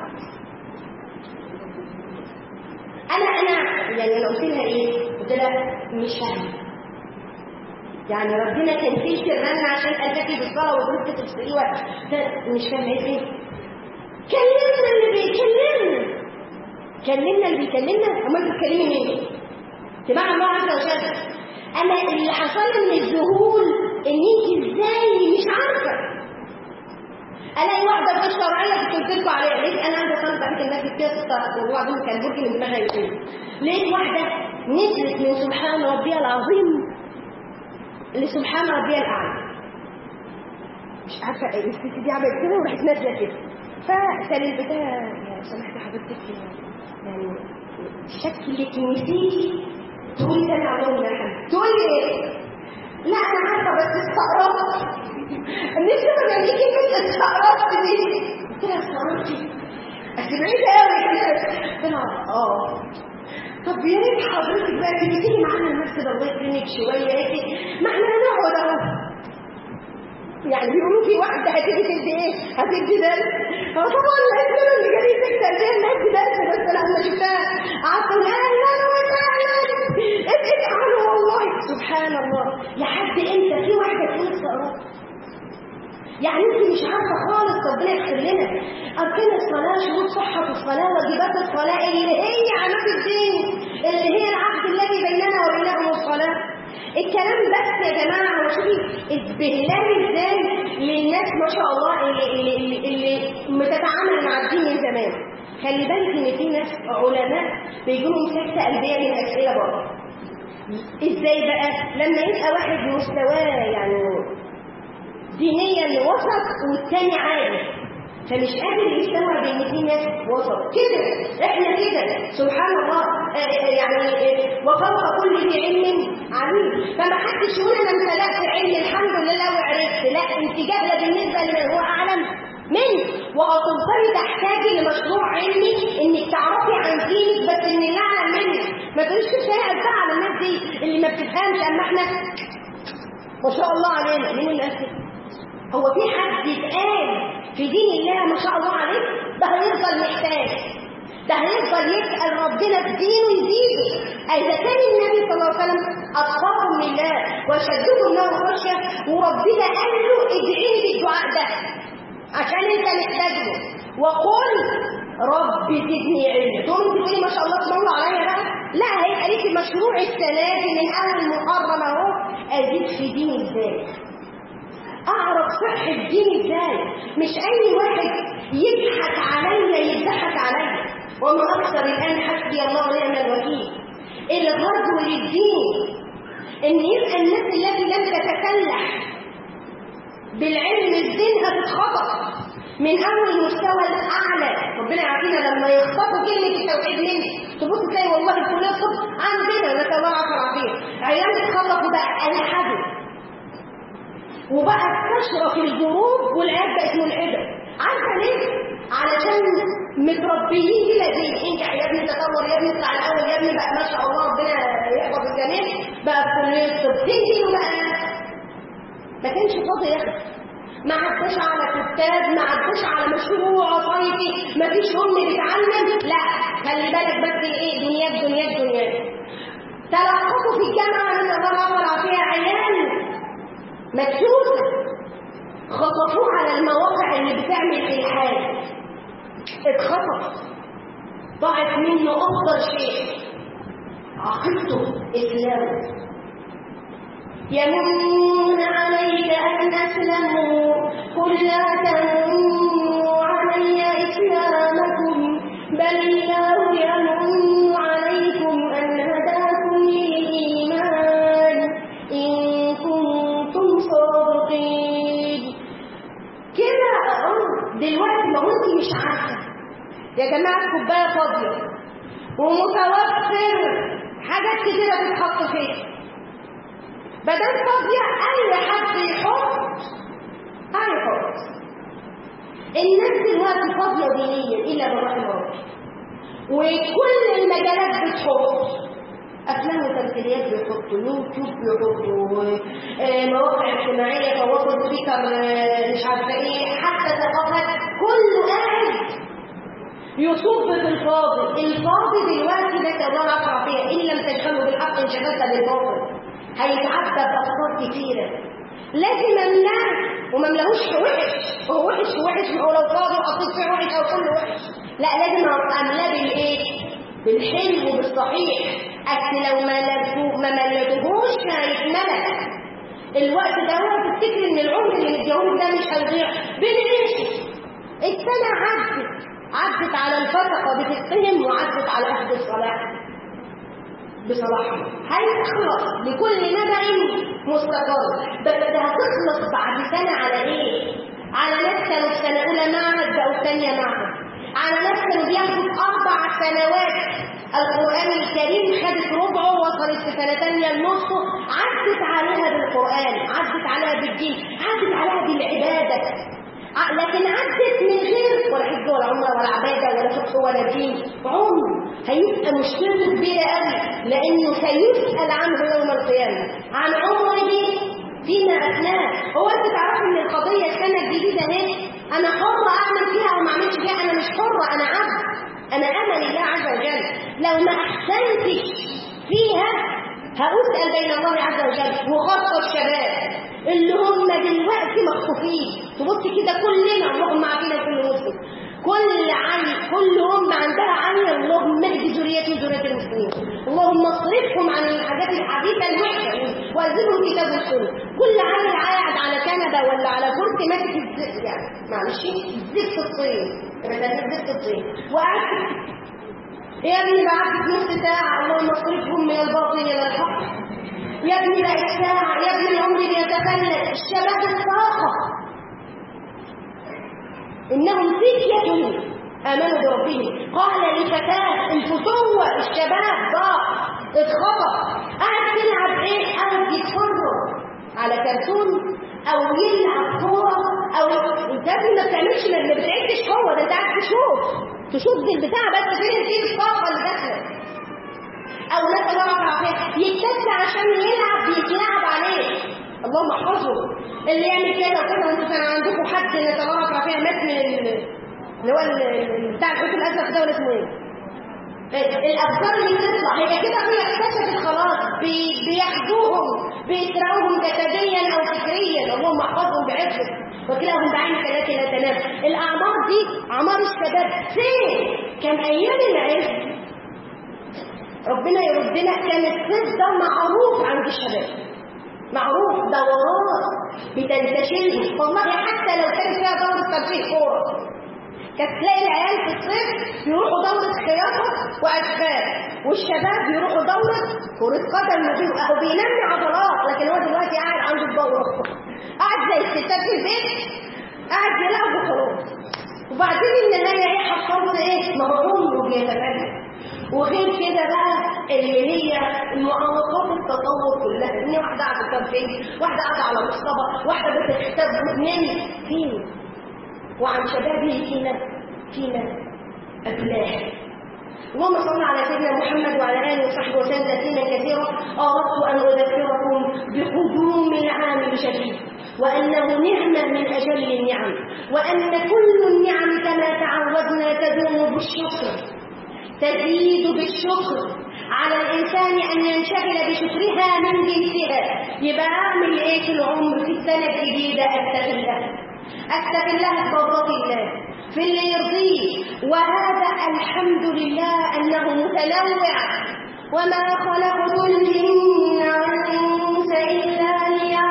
انا انا يعني انا قلت لها ايه؟ قلت لها مش فاهمه يعني ربنا كان في سرنا عشان اتاكي بالصلاه وقلت تفسري مش فاهمه ايه كلمنا اللي بيكلمنا كلمنا اللي بيكلمنا امال بتكلمي مين تبع الله عز وجل انا اللي حصل لي من الذهول ان انت ازاي مش عارفه الاقي واحده غير شرعيه كنت قلت لكم عليها لقيت انا عندي طالب بعد المسجد كده ستة وبعدين كان برج من دماغها يقول لقيت واحده نزلت من سبحان ربي العظيم لسبحان ربي الاعلى مش عارفه ايه الست دي عملت كده وراحت نازله كده فسلمتها يا سمحت حضرتك يعني شكلك نسيتي تقولي انا علوم لحم تقولي ايه لا انا عارفه بس استغربت النسبه ما بيجي كده استغربت دي قلت لها استغربتي بس بعيده قوي كده قلت لها اه طب يا ريت حضرتك بقى تيجي تيجي معانا المسجد الله يكرمك شويه هيك ما احنا هنقعد اهو يعني بيقولوا في واحده هتيجي تدي ايه؟ هتدي درس هو طبعا الاسئله اللي جاي تكتب دي انا هدي درس بس لما شفتها قعدت اقول اهلا وسهلا ابقي تعالوا والله سبحان الله لحد امتى في واحده تقول استغربت يعني انت مش عارفه خالص ربنا يغفر لنا اركان الصلاه شروط صحه الصلاه واجبات الصلاه اللي هي عماد الدين اللي هي العهد الذي بيننا وبينهم الصلاه الكلام بس يا جماعه هو شوفي استهلال ازاي للناس ما شاء الله اللي, اللي, اللي, اللي بتتعامل مع الدين من زمان خلي بالك ان في ناس علماء بيجوا لهم سكته قلبيه من الاسئله برضه ازاي بقى لما يبقى واحد مستواه يعني دينيا وسط والتاني عالي فمش قادر يستوعب ان في ناس وسط كده احنا كده سبحان الله يعني وفوق كل ذي علم عليم فما حدش يقول انا امتلأت علم الحمد لله وعرفت لا انت جاهله بالنسبه لمن هو اعلم منك وهتفضلي تحتاجي لمشروع علمي انك تعرفي عن دينك بس ان اللي اعلم منك ما تقوليش كفايه بقى على الناس دي اللي ما بتفهمش اما احنا ما شاء الله علينا مين الناس دي هو في حد يتقال في دين الله ما شاء الله عليه ده هيفضل محتاج ده هيفضل يسأل ربنا في دينه يزيده إذا كان النبي صلى الله عليه وسلم أتقاكم لله وشدكم له خشية وربنا قال له ادعيني بالدعاء ده عشان انت محتاجه وقل رب زدني علم تقوم تقولي ما شاء الله تمر عليا بقى لا هيبقى ليكي مشروع السنه دي من اول محرم اهو ازيد في ديني ازاي اعرف صحة ديني ازاي مش اي واحد يضحك عليا يضحك عليا وما اكثر الان حسبي الله ونعم الوكيل الغزو للدين ان يبقى الناس التي لم تتسلح بالعلم الدين هتتخطف من اول مستوى الاعلى ربنا يعافينا لما يخطفوا كلمه التوحيد مني تبص تلاقي والله كليه الطب عندنا نسال الله العافيه والعافيه عيال بتخلصوا بقى الحدث وبقى تشرف الجروب والعيال بقت ملحده عارفه ليه؟ علشان متربيين كده زي انجح يا ابني تطور يا ابني اطلع الاول يا ابني بقى ما شاء الله ربنا يحفظ الجميع بقى في كليه الطب تنزل وبقى ما كانش فاضي ياخد ما عداش على كتاب ما عداش على مشروع صيفي ما فيش ام بتعلم لا خلي بالك بس ايه دنياك دنياك دنياك تلخصوا في الجامعه من الله العافيه فيها عيال مكسوسة خطفوه على المواقع اللي بتعمل إلحاد اتخطف ضاعت منه أفضل شيء عقيدته إسلام يمنون عليك أن أسلموا قل لا تمنوا علي إسلامكم بل الله يمن عليكم أن هداكم للإيمان إن كنتم صادقين كده اه دلوقتي ما هو انت مش عارفه يا جماعه الكوبايه فاضيه ومتوفر حاجات كتيره بتتحط فيها بدل فاضيه اي حد يحط هيحط الناس دلوقتي فاضيه دينيا الا من رحم ربي وكل المجالات بتحط افلام وتمثيليات بيحطوا يوتيوب بيحطوا مواقع اجتماعيه تواصل تويتر مش عارفه ايه حتى ثقافات كله قاعد يصب في الفاضي الفاضي دلوقتي ده الله العافيه ان لم تشغلوا بالحق انشغلت بالباطل هيتعدى بافكار كتيره لازم املاه وما املاهوش وحش وهو وحش وحش ما هو لو فاضي وحطيت فيه وحش او كله وحش لا لازم املاه بالايه بالحلو بالصحيح أكل لو ما لبسوه ما ملتهوش هيتملك الوقت ده هو تفتكر ان العمر اللي متجوز ده مش هيضيع بنعيش السنة عدت عدت على الفتقة بتتهم وعدت على أهل الصلاح بصلاحه هيخلص لكل نبع مستقر بس هتخلص بعد سنة على ايه؟ على ناس كانوا في سنة أولى معهد بقوا ثانية معهد على ناس كانوا بياخدوا أربع سنوات القرآن الكريم خدت ربعه وصلت في سنة ثانية لنصه عدت عليها بالقرآن عدت عليها بالدين عدت عليها بالعبادة لكن عدت من غير ولا حج ولا عمره ولا عباده ولا فقه ولا دين عمر هيبقى مشكلته كبيره قوي لانه سيسال عنه يوم القيامه عن عمره فيما افناه هو انت تعرف ان القضيه السنه الجديده اهي انا حره اعمل فيها او ما اعملش فيها انا مش حره انا عبد انا امل الله عز وجل لو ما احسنتش فيها هأسأل بين الله عز وجل وخاصة الشباب اللي هم دلوقتي مخطوفين تبص كده كلنا اللهم عافينا كل مسلم كل عين كل أم عندها عين اللهم اهد ذريتي وذرية المسلمين اللهم اصرفهم عن الحاجات الحديثة الوحشة والزمهم كتاب السنة كل عين قاعد على كنبة ولا على كرسي ماسك الزفت يعني معلش زفت الطين زفت الطين وقعدت يا ابني بعد نص ساعة اللهم اصرفهم من الباطل إلى الحق يا ابني بقت ساعة يا ابني العمر بيتفلت الشباب الطاقة إنهم فتية آمنوا بربهم قال لفتاة الفتوة الشباب ضاع اتخطف قاعد تلعب ايه قاعد يتفرج على كرتون او يلعب كوره او انت ما بتعملش ما بتعدش قوه ده انت قاعد تشوف تشوف البتاع بس فين فين الطاقه اللي داخله او ناس الله عافيه يتكسر عشان يلعب بيتلعب عليه اللهم احفظه اللي يعمل كده وكده وانتوا كان عندكم حد نتبارك عافيه مات من اللي هو بتاع الحوت الازرق ده ولا اسمه ايه؟ الافكار اللي بتطلع هي كده هي اكتشفت خلاص بي بياخدوهم بيسرقوهم جسديا او فكريا اللهم احفظهم بعزك وكلاهم بعينك التي لا تنام الاعمار دي اعمار الشباب فين؟ كان ايام العز ربنا يردنا كان الصيف ده معروف عند الشباب معروف دورات بتنتشر والله حتى لو كان فيها دورة ترفيه كورة كانت تلاقي العيال في الصيف يروحوا دورة خياطة وأشبال والشباب يروحوا دورة كرة قدم أهو بينمي عضلات لكن هو دلوقتي قاعد عنده الدورة قاعد زي الستات في البيت قاعد يلعب وخلاص وبعدين النهاية ايه حصلت ايه؟ مرعوب وبيتفادى وغير كده بقى اللي هي المعوقات التطور كلها ان واحده قاعده تنفيذ واحده قاعده على مصطبه واحده بتكتب واثنين فين وعن شبابه فينا فينا افلاح اللهم صل على سيدنا محمد وعلى اله وصحبه وسلم تسليما كثيرا اردت ان اذكركم بقدوم العام الشديد وانه نعمه من اجل النعم وان كل النعم كما تعودنا تدوم بالشكر تزيد بالشكر على الإنسان أن ينشغل بشكرها من جنسها يبقى أعمل إيه في العمر في السنة الجديدة أستغلها أستغلها بفضل الله في اللي يرضيه وهذا الحمد لله أنه متنوع وما خلقت الجن والإنس إلا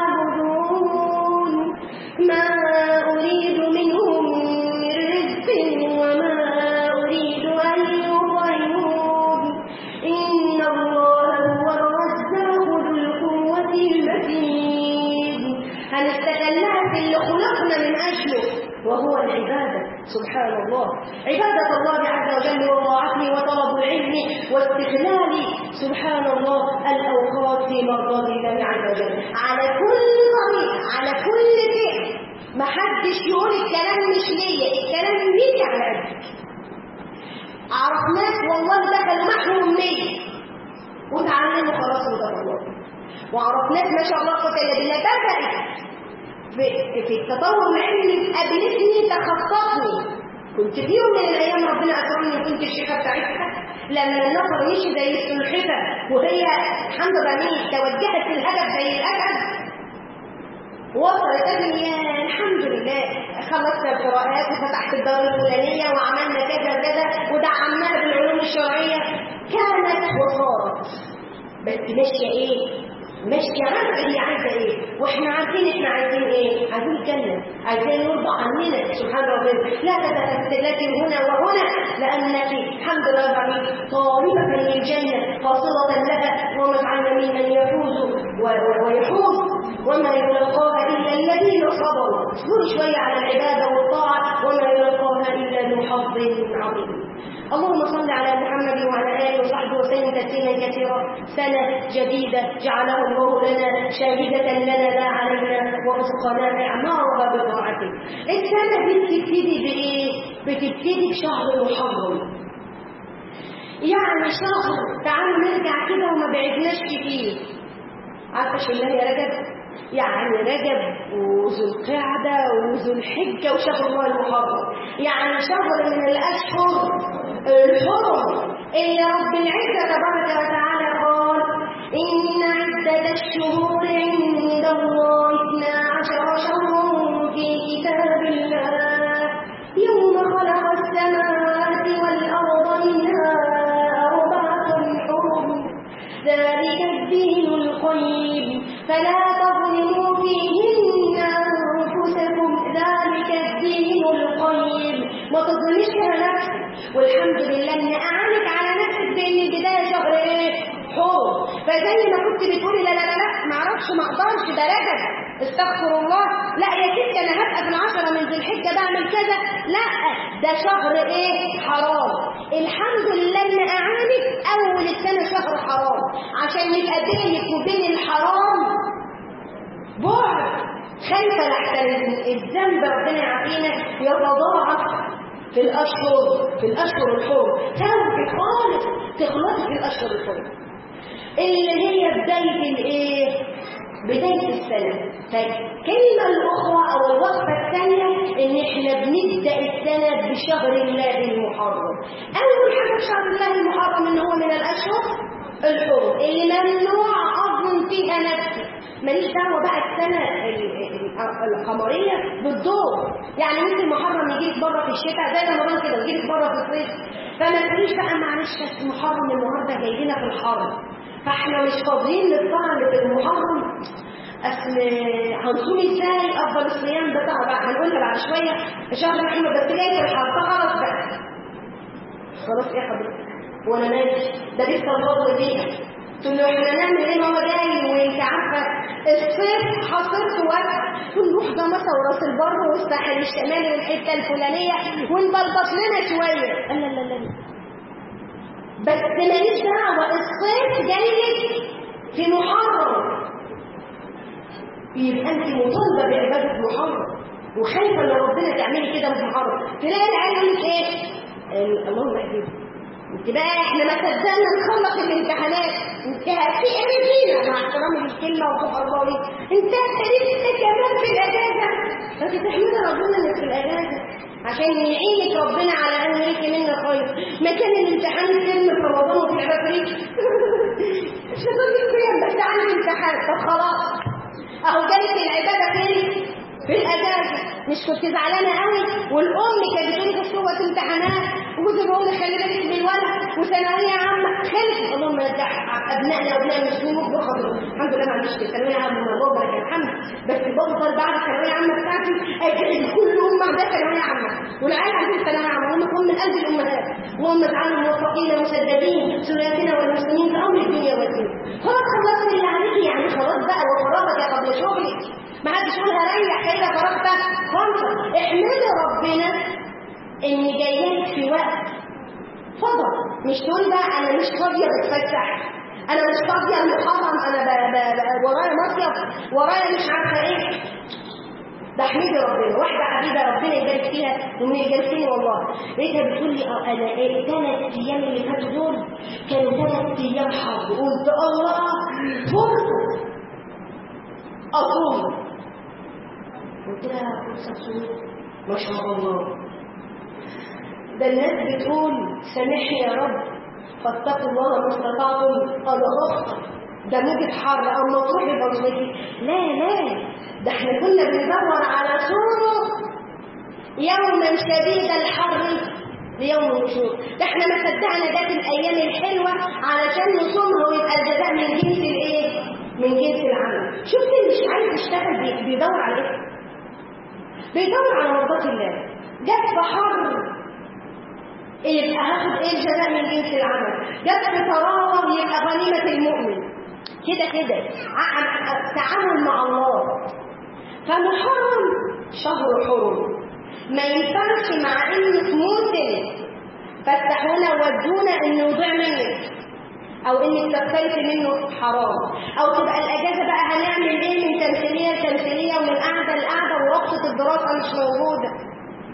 ليعبدون ما أريد منهم من رزق وما أريد أن يطعمون إن الله هو الرزاق ذو القوة المتين هنستغلها في اللي خلقنا من أجله وهو العبادة سبحان الله عبادة الله عز وجل وطاعته وطلب العلم واستغلال سبحان الله الأوقات في مرضات الله عز وجل على كل طريق على كل فعل ما حدش يقول الكلام مش ليا الكلام ليا على قدك عرفناك والله دخلوا محو أمنية وتعلموا خلاص رضا الله وعرفناك ما شاء الله قوة إلا بالله بدأت في, في التطور العلمي قابلتني تخصصني كنت في يوم من الايام ربنا اكرمني كنت الشيخه بتاعتها لما النصر مشي زي السلحفه وهي الحمد لله توجهت الهدف زي الاسد وصلت قال يا الحمد لله خلصنا القراءات وفتحت الدار الفلانيه وعملنا كذا كذا ودعمناها بالعلوم الشرعيه كانت وصارت بس ماشيه ايه ماشيه عارفه هي عايزه ايه واحنا عارفين احنا عايزين ايه عايزين الجنه عايزين يرضى عننا سبحان ربنا لا تتفتلاتي هنا وهنا لانك الحمد لله العظيم طالبه للجنه فاصله لها وما جعلنا ممن يفوز ويحوز وما يلقاها الا الذين صبروا اصبروا شويه على العباده والطاعه وما يلقاها الا ذو حظ عظيم اللهم صل على محمد وعلى اله وصحبه وسلم تسليما كثيرا سنه جديده جعله الله لنا شاهده لنا لا علينا ورزقنا اعمارها بطاعته السنه دي بتبتدي بايه بتبتدي بشهر محرم يعني شهر تعالوا نرجع كده وما بعدناش كتير عارفه شلاه يا رجب يعني رجب وذو القعدة وذو الحجة وشهر الله المحرم يعني شهر من الأشهر الحرم اللي رب العزة تبارك وتعالى قال إن عدة الشهور عند الله اثنا عشر شهرا في كتاب الله يوم خلق السماوات والأرض منها أربعة حرم ذلك الدين القيم فلا تظلموا فيهن أنفسكم ذلك الدين القيم ما تظلمش على نفسك والحمد لله ان اعانك على نفسك بان البدايه شهر ايه؟ حور فزي ما كنت بتقولي لا لا لا لا ما اعرفش ما اقدرش ده رجب استغفر الله لا يا ست انا هبقى في العشره من ذي الحجه بعمل كذا لا ده شهر ايه؟ حرام الحمد لله ان اعانك اول السنه شهر حرام عشان يبقى بينك وبين الحرام بعد خايفه لحسن الذنب ربنا يعافينا يتضاعف في الاشهر في الاشهر الحرم تاخدي خالص تخلصي في الاشهر الحرم اللي هي بدايه الايه بدايه السنه فالكلمه الاخرى او الوصفه الثانيه ان احنا بنبدا السنه بشهر الله المحرم اول حاجه في شهر الله المحرم ان هو من الاشهر الحرم اللي ممنوع اظلم فيها نفسي ماليش دعوه بقى السنه القمريه بالدور يعني ممكن محرم يجيك بره في الشتاء زي رمضان كده يجيك بره في الصيف فما تقوليش بقى معلش محرم النهارده جاي لنا في الحرم فاحنا مش فاضيين للطعن في المحرم اصل هنصوم ازاي افضل الصيام ده طبعا هنقولها بعد شويه شهر محمد بس جاي في الحرم خلاص بقى خلاص ايه حضرتك وانا ماشي ده لسه الفضل فيها تقول له احنا نعمل ايه ما هو جاي وانت عارفه الصيف حصرت وقت ونروح جمصه وراس البر والساحل الشمالي والحته الفلانيه ونبلبط لنا شويه لا لا لا لا بس ماليش دعوه الصيف جاي لك في محرم يبقى انت مطالبه بعباده محرم وخايفه ان ربنا تعملي كده في محرم تلاقي العيال يقول لك ايه اللهم اهدينا انت بقى احنا ما صدقنا نخلص الامتحانات انت هتعمل فينا مع احترامي للكلمه وسبحان الله ليك انت لسه كمان في الاجازه فانت تحمدي ربنا انك في الاجازه عشان يعينك ربنا على ان ليك منا خير مكان الامتحان السلم في رمضان وفي العبادة مش هتقولي فين بس عن الامتحان طب خلاص اهو جالك العباده فين في الاجازه مش كنت زعلانه قوي والام كانت بتقول لي في وقت امتحانات وجوزي بيقول لي خلي بالك من الولد وثانويه عامه خلص اللهم يرجع ابنائنا وابناء المسلمين بخطر الحمد لله ما عنديش ثانويه عامه اللهم لك الحمد بس بفضل بعد الثانويه عامه بتاعتي اجعل كل ام عندها ثانويه عامه والعيال عندهم ثانويه عامه هم هم من قلب الامهات اللهم اجعلنا موفقين مسددين سنتنا والمسلمين في امر الدنيا والدين خلاص خلصت اللي عليك يعني خلاص بقى وفراغك يا قبل شغلك ما حدش يقول هريح كده فرغت خالص احمدي ربنا ان جايلك في وقت فضل مش تقول بقى انا مش فاضيه بتفسح انا مش فاضيه المحرم انا ب... ب... ب... ورايا مصيف ورايا مش عارفه ايه ده احمدي ربنا واحده حبيبه ربنا يبارك فيها ومن الجالسين والله لقيتها بتقول لي اه انا ايه ثلاث ايام اللي فاتوا دول كانوا ثلاث ايام حرب قلت الله فرصه اصوم قلت لها فرصه تصوم ما شاء الله ده الناس بتقول سامحني يا رب فاتقوا الله ما استطعتم قال غفر ده موجة حر او مطروح يبقى مصيفي لا لا ده احنا كنا بندور على صوره يوما شديد الحر ليوم النشور ده احنا ما صدقنا ده في الايام الحلوه علشان نصومها ويبقى الجزاء من جنس الايه من جنس العمل شفت اللي مش عايز يشتغل بي- بيدور على ايه بيدور على مرضات الله جت في حر يبقى هاخد ايه الجزاء من جنس العمل جت في طراوه يبقى غنيمه المؤمن كده كده ع- التعامل مع الله فمحرم شهر حرم ما ينفعش مع انك موسم فتحونا ودونا انه يضيع منك او انك تختلفي منه حرام او تبقى الاجازه بقى هنعمل ايه من تمثيليه لتمثيليه ومن قعده لقعده ورخصه الدراسه مش موجوده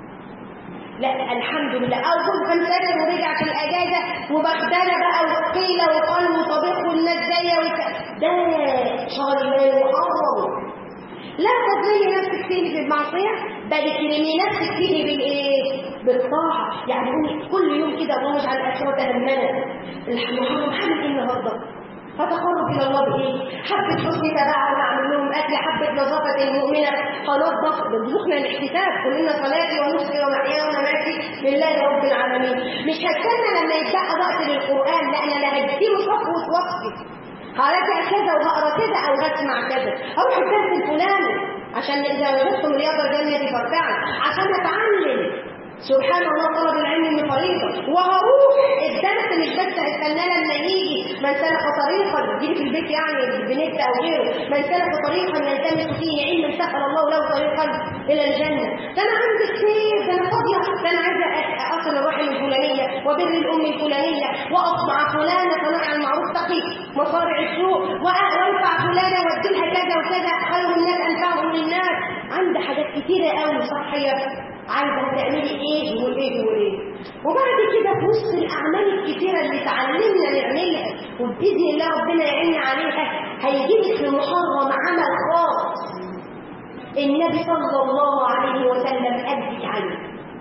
لا الحمد لله او كنت مسافر ورجع في الاجازه وبغدله بقى وقيله وقال وطبيخ والناس جايه وك... ده شهر الله المحرم لا تظلمي نفسك فيه بالمعصيه بل اكرمي نفسك فيه بالايه بالطاعه يعني قولي كل يوم كده اللهم اجعل الاخره لمنا المحرم حابب ايه النهارده فتقرب الى الله بايه حبه حسن تباعد اعمل لهم اكل حبه نظافه المؤمنه خلاص ضغط بنزقنا الاحتساب قل ان صلاتي ونصري ومحياي ومماتي لله رب العالمين مش هستنى لما يتبقى وقت للقران لا انا لا هديله صفوه وقتي هراجع كذا وهقرا كذا او هسمع كذا اروح الدرس الفلاني عشان اذا وجدتم رياض الجنه فارتعوا عشان اتعلم سبحان الله طلب العلم من فريضه وهروح الدرس مش بس هستناه لما يجي من سلك طريقا يجي في البيت يعني بنت او غيره من سلك طريقا يلتمس فيه علما سهل الله له طريقا الى الجنه ده انا عندي كتير ده انا فاضيه ده انا عايزه اصل الرحم الفلانيه وبر الام الفلانيه واطبع فلانه صنع المعروف تقي مصارع السوء وارفع فلانه وادي لها كذا وكذا خير الناس انفعهم للناس عندي حاجات كتيره قوي صحيه عايزه تعملي ايه وايه وايه وبعد كده في وسط الاعمال الكتيره اللي اتعلمنا نعملها وباذن الله ربنا يعين عليها هيجيلك في المحرم عمل خاص النبي صلى الله عليه وسلم ادي عليه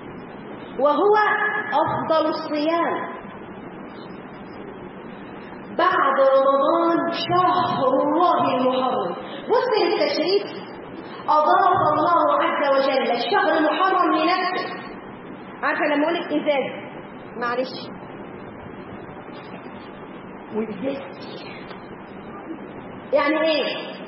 وهو افضل الصيام بعد رمضان شهر الله المحرم بص للتشريف أضاف الله عز وجل الشهر المحرم لنفسه عارفة لما أقول لك إزاز معلش وإزاز يعني إيه؟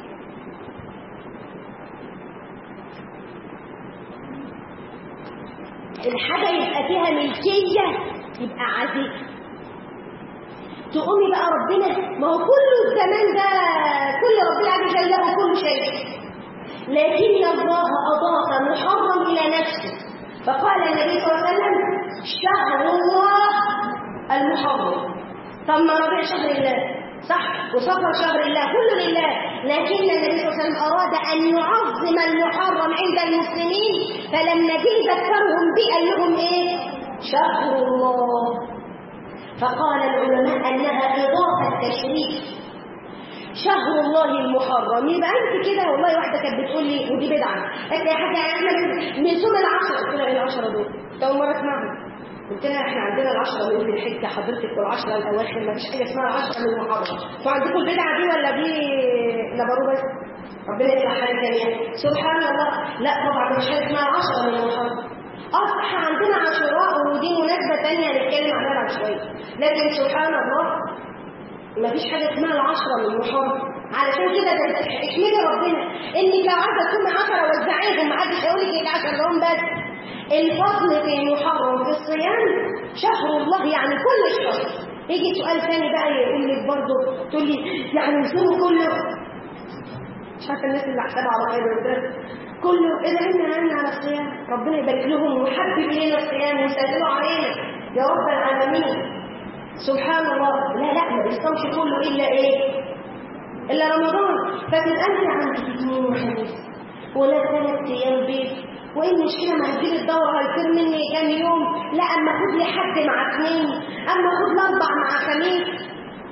الحاجة يبقى فيها ملكية يبقى عزيز تقومي بقى ربنا ما هو كل الزمان ده كل ربنا عز وجل له كل شيء لكن الله أضاف محرم إلى نفسه فقال النبي صلى الله عليه وسلم شهر الله المحرم ثم ربيع شهر الله صح وصفر شهر الله كله لله لكن النبي صلى الله عليه وسلم أراد أن يعظم المحرم عند المسلمين فلما جه ذكرهم به قال لهم إيه شهر الله فقال العلماء أنها إضافة تشريف شهر الله المحرم يبقى انت كده والله واحده كانت بتقول لي ودي بدعه قالت لي يا حاجه احنا من صوم العشره قلت لها ايه العشره دول؟ اول مره اسمعها قلت لها احنا عندنا العشره من ذي الحجه حضرتك والعشره الاواخر ما فيش حاجه اسمها العشره من المحرم فعندكم البدعه دي ولا دي نبرو بس؟ ربنا يصلح حالك جميعا سبحان الله لا طبعا مش حاجه اسمها العشره من المحرم اه احنا عندنا عاشوراء ودي مناسبه ثانيه هنتكلم عنها بعد شويه لكن سبحان الله ما فيش حاجه اسمها العشره من المحرم علشان كده ده احمدي ربنا انك لو عايزه تكوني 10 وزعيهم ما حدش هيقول لك 10 لهم بس الفضل في المحرم في الصيام شهر الله يعني كل شهر يجي سؤال ثاني بقى يقول لك برضه تقول لي يعني نصوم كله مش عارفه الناس اللي حسابها على خير ده كله ايه ده احنا عنا على الصيام ربنا يبارك لهم ويحبب الينا الصيام ويسهلوا علينا يا رب العالمين سبحان الله لا لا ما بيصومش كله الا ايه الا رمضان فتبقى انت عندك اثنين وخميس ولا ثلاث ايام بيت وايه المشكله ما هتجيب الدوره هيصير مني كام يوم لا اما خد لي حد مع اثنين اما خد الاربع مع خميس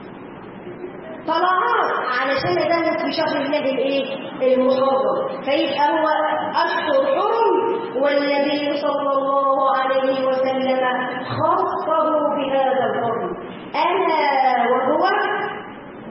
طلعات علشان ادلك في شهر الله الايه المحرم فيبقى هو اشهر حرم والنبي صلى الله عليه وسلم خصه بهذا الفضل الا وهو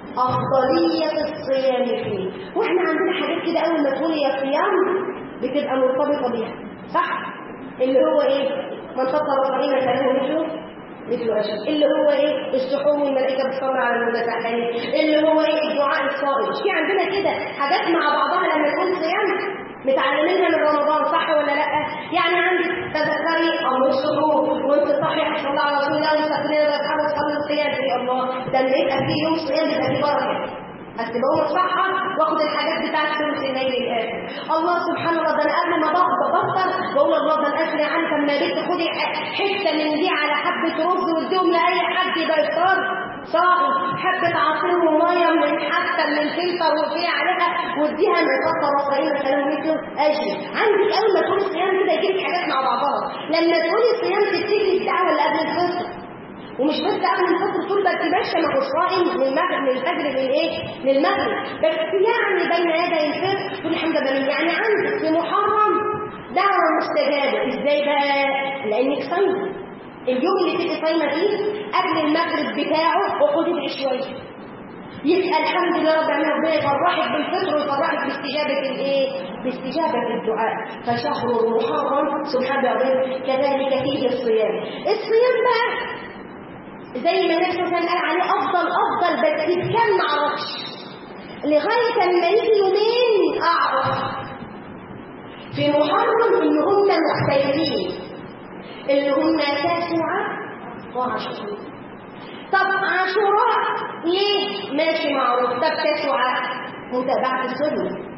أفضلية الصيام فيه وإحنا عندنا حاجات كده أول ما تقول يا صيام بتبقى مرتبطة بيها صح؟ اللي هو إيه؟ من فطر صائما فله مثله مثل أجل اللي هو إيه؟ السحور والملائكة بتصلي على المتسحرين اللي هو إيه؟ الدعاء الصائم في عندنا كده حاجات مع بعضها لما يكون صيام متعلمينها من رمضان صح ولا لا يعني عندي تذكري امر السحور وانت صحي صلى على رسول الله واستغفري الله تحاول تصلي الصيام في الله ده اللي يبقى فيه يوم صيام يبقى فيه بركه اكتبهم الصحة واخد الحاجات بتاعت ثلث الليل الاخر الله سبحان الله ده انا قبل ما بفطر بقول الله ده انا اشري عنك اما بنت خدي حته من دي على حبه رز واديهم لاي حد يبقى افطار صائم حبة عصير ومية من حتى من الفلتر وفي عليها واديها من فترة صغيرة كلام مثله اجري عندك اول ما تقولي الصيام كده يجيب حاجات مع بعضها لما تقولي الصيام تبتدي الدعوة اللي قبل الفطر ومش بس قبل الفطر طول بس ماشيه ما هوش صائم من المغرب من الفجر للايه؟ للمغرب بس يعني بين يدي الفطر تقول الحمد لله يعني عندك في محرم دعوه مستجابه ازاي بقى؟ لانك صايمه اليوم اللي تبقي صايمه فيه قبل المغرب بتاعه وخدي ادعي شويه يبقى الحمد لله رب العالمين ربنا يفرحك بالفطر ويفرحك باستجابه الايه؟ باستجابه الدعاء فشهر محرم سبحان الله كذلك فيه الصيام الصيام بقى زي ما النبي صلى الله عليه وسلم قال عليه افضل افضل بس بكام معرفش لغايه اما يجي يومين اعرف في محرم ان هم مختلفين اللي هم تاسعه وعاشوراء طب عاشوراء ليه ماشي معروف طب تاسعه متابعه السنه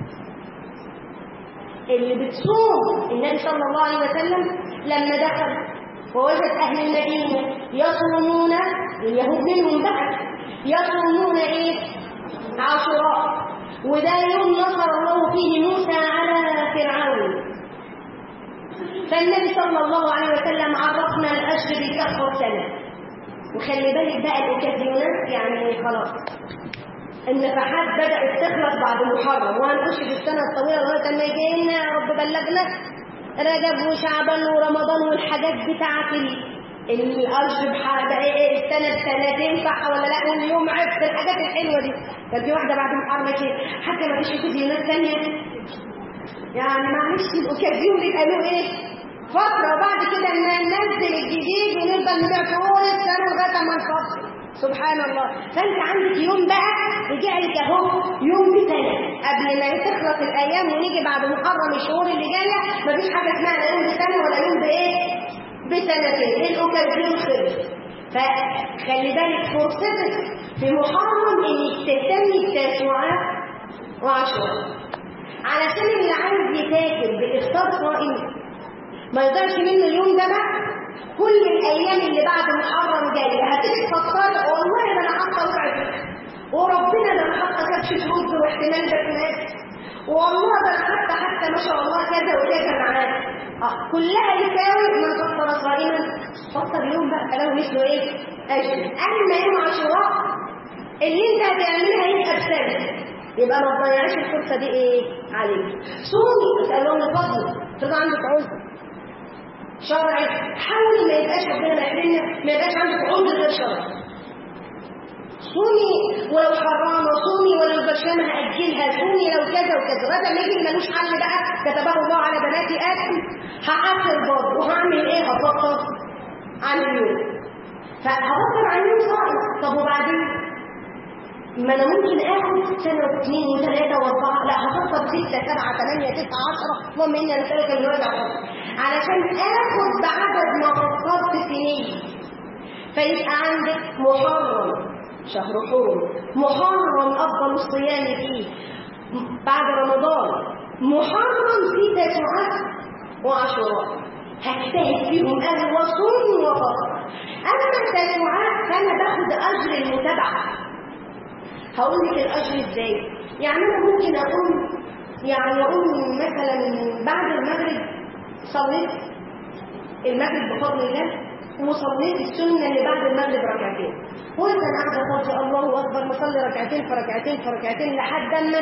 اللي بتصوم النبي صلى الله عليه وسلم لما دخل ووجد أهل المدينة يصومون اليهود منهم بقى يصومون إيه؟ عاشوراء وده يوم نصر الله فيه موسى على فرعون فالنبي صلى الله عليه وسلم عرفنا الأجر بكثرة سنة وخلي بالك بقى الأوكازيونات يعني خلاص النفحات بدأت تخلص بعد محرم وهنخش في السنة الطويلة لغاية ما يجي لنا يا رب بلغنا رجب وشعبان ورمضان والحاجات بتاعت الارش بحاجه ايه السنه بسنتين صح ولا لا واليوم عرفت الحاجات الحلوه دي كان في واحده بعد محرم كده حتى ما فيش فيديوهات ثانيه يعني معلش الاوكازيون بيبقى له ايه فتره وبعد كده ننزل الجديد ونفضل نبيع طول السنه لغايه ما نفصل سبحان الله فانت عندك يوم بقى رجع لك اهو يوم بسنه قبل ما تخلص الايام ونيجي بعد محرم الشهور اللي جايه مفيش حاجه اسمها لا يوم بسنه ولا يوم بايه بسنتين الاوكازيون خلص فخلي بالك فرصتك في محرم انك تهتمي بتاسوعات وعشرة علشان اللي عايز يتاجر بافطار صائم ما يقدرش منه اليوم ده بقى كل الايام اللي بعد محرم جايه هتيجي تفكر والله ده انا حاطه وقعت وربنا ده انا حاطه كبش رز واحتمال بكمات والله ده انا حاطه حتى ما شاء الله كذا وكذا معاه اه كلها يساوي من فطر صائما فطر يوم بقى له مثله ايه؟ اجر اما يوم عاشوراء اللي انت هتعملها يبقى بسنه يبقى ما تضيعش الفرصه دي ايه عليك صومي اسالهم الفضل تبقى عندك عذر شرعي حاول ما يبقاش ربنا يحرمنا ما يبقاش عندك عذر غير شرعي صومي ولو حرامه صومي ولو برشامه هاجلها صومي لو كذا وكذا لغايه ما يجي ملوش حل بقى كتبه الله على بناتي ادم هاخر برضه وهعمل ايه هفكر عن اليوم فهفكر عن يوم صائم طب وبعدين ما انا ممكن اخد سنه واثنين وثلاثه واربعه لا هفكر سته سبعه ثمانيه تسعه عشره اللهم اني نسالك من وجع علشان اخد بعدد ما فكرت سنين فيبقى عندك محرم شهر حرم محرم افضل الصيام فيه بعد رمضان محرم فيه تسعات وعشرات هجتهد فيهم اهل وصوم وفطر اما التسعات فانا باخد اجر المتابعه هقول لك الاجر ازاي يعني انا ممكن اقوم يعني اقوم مثلا بعد المغرب صليت المغرب بفضل الله وصليت السنه اللي بعد المغرب ركعتين قلت انا قاعده فاضيه الله اكبر بصلي ركعتين في ركعتين في ركعتين لحد اما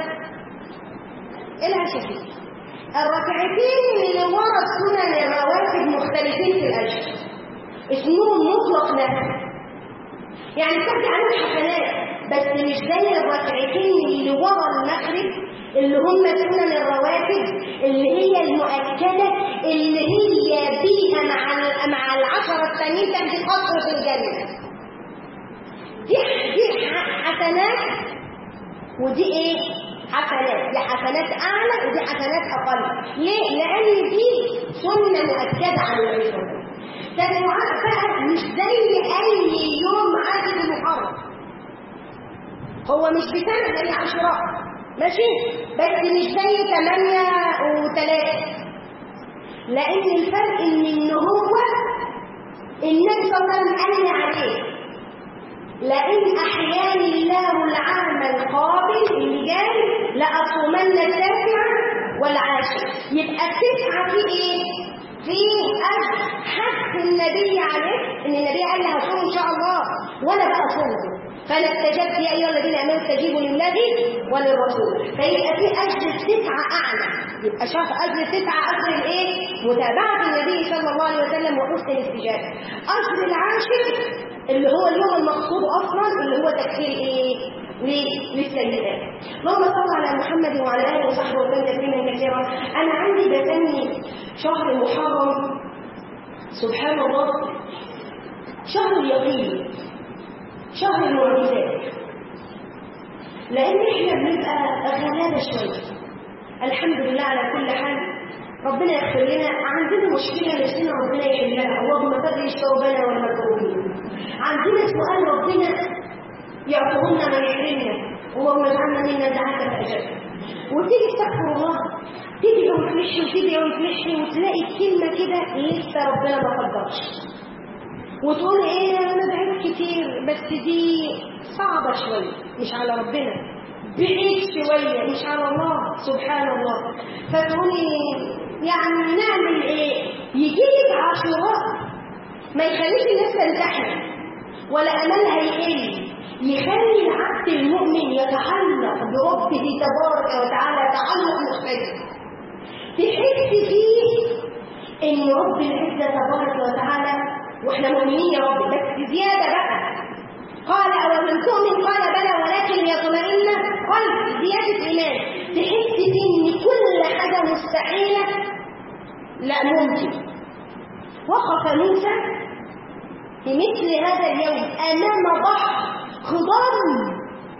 العشاء كده الركعتين اللي ورا سنن رواتب مختلفين في الاجر اسمهم مطلق نفس يعني ترجع عليهم حسنات بس مش زي الركعتين اللي ورا المغرب اللي هم سنن الرواتب اللي هي المؤكدة اللي هي بيها مع ال- مع العشرة التانيين تاخدي قصر في الجنة دي دي حسنات ودي ايه حسنات دي حسنات اعلى ودي حسنات اقل ليه لان دي سنه مؤكده عن النبي صلى الله عليه وسلم فالدعاء بقى مش زي اي يوم عادي في المحرم هو مش بسنه زي عاشوراء ماشي بس مش زي 8 و3 لان الفرق ان ان هو النبي صلى الله عليه وسلم قال لي عليه لئن أحياني الله العام القابل اللي جاي لأصومن التاسعة والعاشر يبقى التسعة في إيه؟ في أجر حث النبي عليه إن النبي قال لي هصوم إن شاء الله وأنا بقى صومت فأنا استجبت يا أيها الذين آمنوا استجيبوا لله وللرسول فيبقى في أجر التسعة أعلى يبقى شاف أجر التسعة أجر الإيه؟ متابعة النبي صلى الله عليه وسلم وحسن الاستجابة أجر العاشر اللي هو اليوم المقصود اصلا اللي هو تكفير ايه للسيئات اللهم صل على محمد وعلى اله وصحبه وسلم تسليما كثيرا انا عندي بسمي شهر محرم سبحان الله شهر اليقين شهر المعجزات لان احنا بنبقى غلابه شويه الحمد لله على كل حال ربنا يغفر لنا عندنا مشكله نفسنا ربنا يحلها اللهم فرج ثوبنا والمكروبين عندنا سؤال ربنا يعطوهنا ما يحرمنا اللهم اجعلنا منا دعاك فاجبنا وتيجي استغفر الله تدعي وتمشي وتدعي وتمشي وتلاقي الكلمه كده لسه ربنا ما قدرش وتقول ايه انا دعيت كتير بس دي صعبه شويه مش على ربنا بعيد شويه مش على الله سبحان الله فتقولي يعني نعمل ايه يجي لك عاشوراء ما يخليش الناس تنتحر ولا املها يقل يخلي العبد المؤمن يتعلق بربه تبارك وتعالى تعلق مختلف تحس فيه ان رب العزه تبارك وتعالى واحنا مؤمنين يا رب بس زياده بقى قال أولم تؤمن قال بلى ولكن يطمئن قلب زيادة إيمان تحس فيه إن كل حاجة مستحيلة لا ممكن وقف موسى في مثل هذا اليوم أمام بحر خضم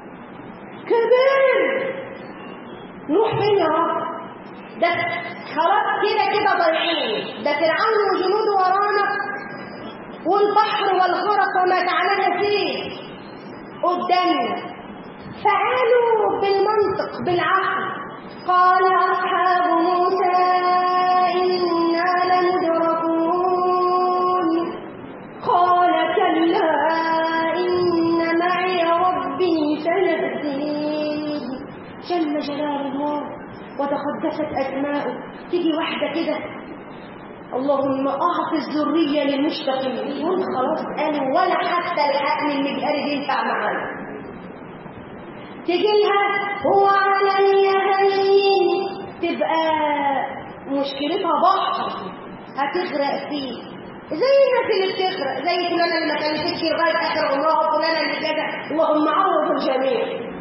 كبير نروح فين يا رب ده خلاص كده كده ضايعين ده فرعون وجنوده ورانا والبحر والغرق وما تعالى فيه قدامنا فقالوا بالمنطق بالعقل قال أصحاب موسى إنا لمدركون قال كلا إن معي ربي سيهدين جل جلال الله وتقدست أسماؤه تيجي واحدة كده اللهم أعط الذرية للمشتقين يقول خلاص قالوا ولا حتى الحقن اللي بقارب ينفع معانا تجي لها هو علي هين تبقى مشكلتها بحر هتغرق فيه زي الناس اللي بتغرق زي فلانة اللي ما كانتش لغاية آخر عمرها وفلانة اللي كذا اللهم عوض الجميع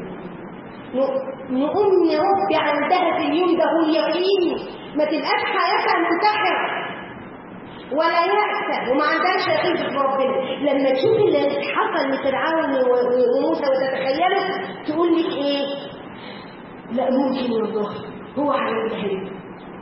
نقوم يا رب عندها في اليوم ده هو اليقين ما تبقاش حياتها منتحرة ولا يأسى وما عندهاش يقين في ربنا لما تشوف اللي حصل لفرعون وموسى وتتخيله تقول لك ايه لا ممكن والله هو هينتهي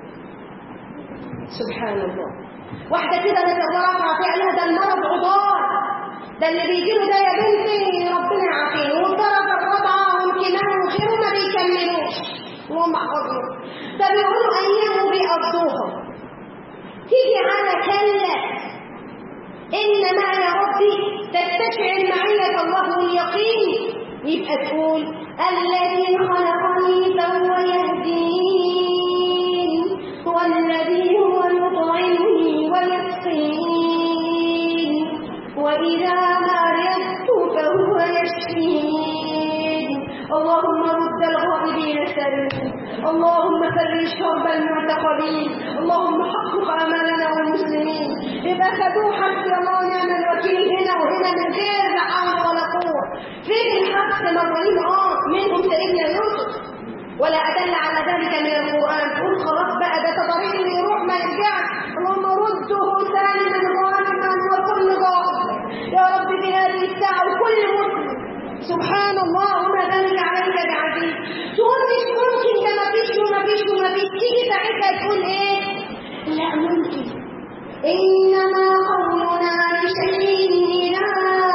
سبحان الله واحدة كده نسأل الله يعافي عليها ده المرض عضال ده اللي بيجيله ده يا بنتي ربنا يعافيه والدرجة الرابعة والكمان وغيره ما بيكملوش اللهم احفظهم ده بيقولوا أيام بيقضوها تيجي على كلا إن معي ربي تستشعر معية الله واليقين يبقى تقول الذي خلقني فهو يهدين هو الذي هو يطعمني ويسقين وإذا مرضت فهو يشفين اللهم رد الغائبين سلم اللهم فرج كرب المعتقلين اللهم حقق امالنا والمسلمين اذا خدوا حسبي الله ونعم الوكيل هنا وهنا من غير لا حول ولا قوه فين الحبس مريم اه منهم سيدنا يوسف ولا أدل على ذلك من القرآن قل خلاص بقى ده طريق اللي يروح ما يرجعش اللهم رده سالما غانما وكل ضال يا رب في هذه الساعة وكل مسلم سبحان الله وما ذلك عليك بعزيز تقول مش ممكن ده ما فيش وما فيش وما فيش تيجي ساعتها تقول ايه لا ممكن إنما قولنا لشيء إذا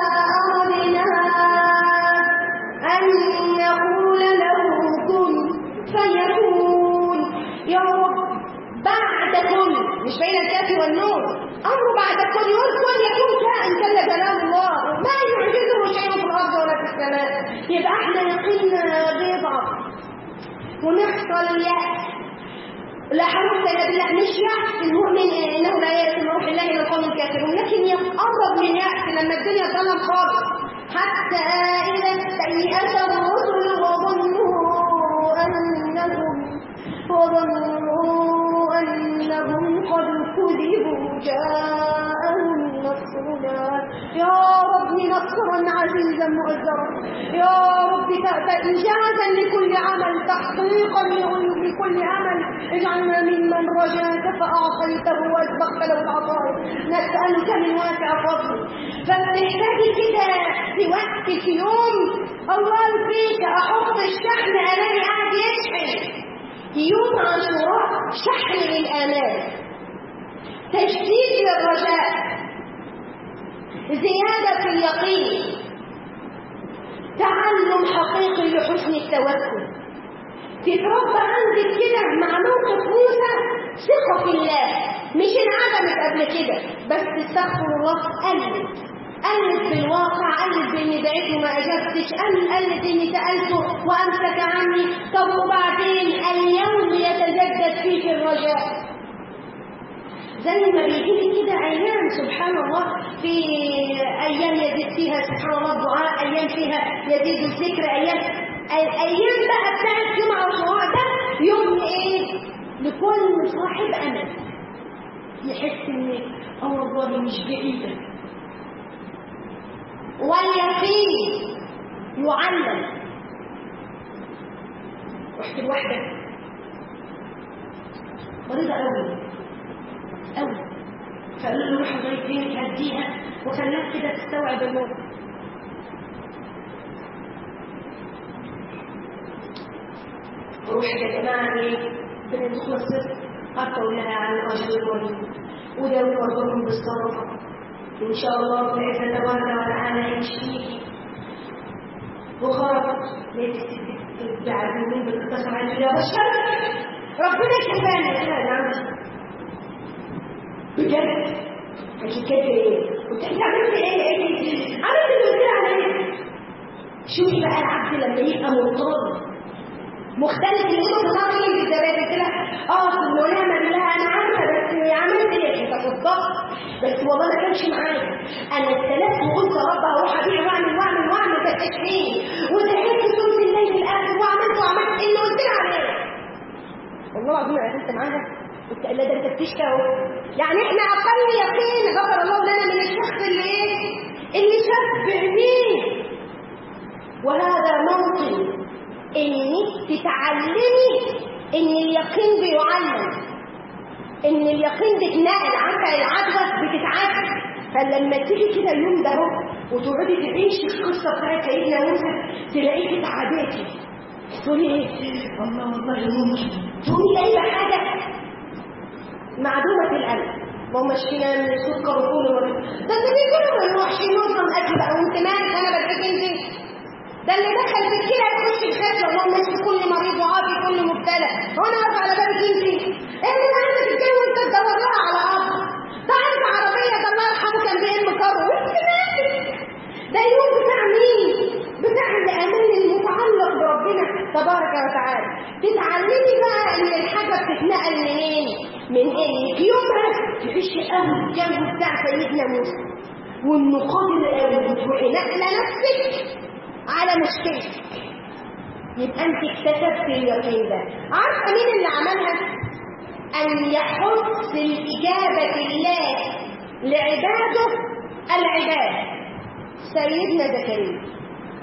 أردناه أن نقول له كن فيكون يا رب بعد كن مش بين الكاف والنون أمر بعد كن يقول كن يكون كائن جل جلال الله ما يعجزه شيء في الأرض ولا في السماء يبقى احنا يقيننا بيضعف ونحصل يأس لا حول ولا بالله مش يأس المؤمن انه لا يأس من روح الله من القوم الكافرون لكن يقرب من يأس لما الدنيا تظلم خالص حتى إذا استيأس الرسل وظنوا أنهم وظنوا أنهم قد كذبوا جاءهم نصرنا يا رب نصرا عزيزا مؤزرا يا رب إنجازا لكل عمل تحقيقا لكل عمل اجعلنا ممن رجاك فأعطيته وأسبقت له العطاء نسألك من واسع فضلك فبتحتاجي كده في وقت في يوم الله يفيك أحط الشحن أمامي قاعد يشحن يوم عاشوراء شحن للآمال تجديد للرجاء زيادة في اليقين تعلم حقيقي لحسن التوكل تتربى عندك كده مع موقف موسى ثقة في الله مش انعدمت قبل كده بس استغفر الله قلت قلت في الواقع قلت باني دعيت وما اجبتش قلت قلت اني سالته وامسك عني طب وبعدين اليوم يتجدد فيك الرجاء زي ما بيجي كده ايام سبحان الله في ايام يزيد فيها سبحان الله الدعاء ايام فيها يزيد الذكر ايام الايام بقى بتاعت يوم عاشوراء ده يوم ايه لكل صاحب امل يحس ان اه والله مش بعيده واليقين يعلم رحت الواحده مريضه قوي قوي فقالوا له روح لغايه فين هديها وخلاها كده تستوعب الموقف روح يا جماعه ايه بندخل الصدق اقول لها عن رجل الوليد وداوي وردهم بالصدقه ان شاء الله باذن تبارك وتعالى يشفيك وخرجت لقيت الست بعد بتتصل على يا بشر ربنا شفاني يا نعم بجد عشان كده ايه كنت انت عملت ايه ايه عملت اللي قلت على ايه شوفي بقى العبد لما يبقى مضطر مختلف اللي يقول الله مين بالزبادي قلت لها اه ونعم بالله انا عارفه بس عملت ايه انت بالضبط بس والله ما كانش معايا انا استلفت وقلت يا رب اروح ابيع واعمل واعمل واعمل بس تشفيني ودعيت ثلث الليل الاخر وعملت وعملت اللي قلت لها عليه والله العظيم عرفت معاها قلت لا ده انت بتشتى يعني احنا اقل يقين غفر الله لنا من الشخص اللي ايه اللي شاف بعينيه وهذا موطن انك تتعلمي ان اليقين بيعلم ان اليقين بيتنقل عارفه العدوى بتتعدى فلما تيجي كده اليوم ده اهو وتقعدي تعيشي القصه بتاعت سيدنا موسى تلاقيكي اتعديتي تقولي ايه الله والله ممكن تقولي اي حاجه معدومه القلب ما هو مشينا من السكر وكل ده اللي بيقولوا ما نروحش نظم اكل بقى وانت مالك انا بديك انت ده اللي دخل في الكلى يخش الخشب اللهم اشفي كل مريض وعافي كل مبتلى وانا واقف على بابك انت ايه اللي عايزه تتجوز انت تدور لها على اب ده عايزه عربيه ده الله يرحمه كان بيهم كرو وانت مالك ده اليوم بتاع مين بتاع الامان المتعلق بربنا تبارك وتعالى تتعلمي بقى ان الحاجه بتتنقل منين من انك يومها تعيشي اهل الجنب بتاع سيدنا موسى وانه قادر قوي تروحي نقله نفسك على مشكلتك يبقى انت اكتسبت اليقين ده عارفه مين اللي عملها ان يحث الاجابه الله لعباده العباد سيدنا زكريا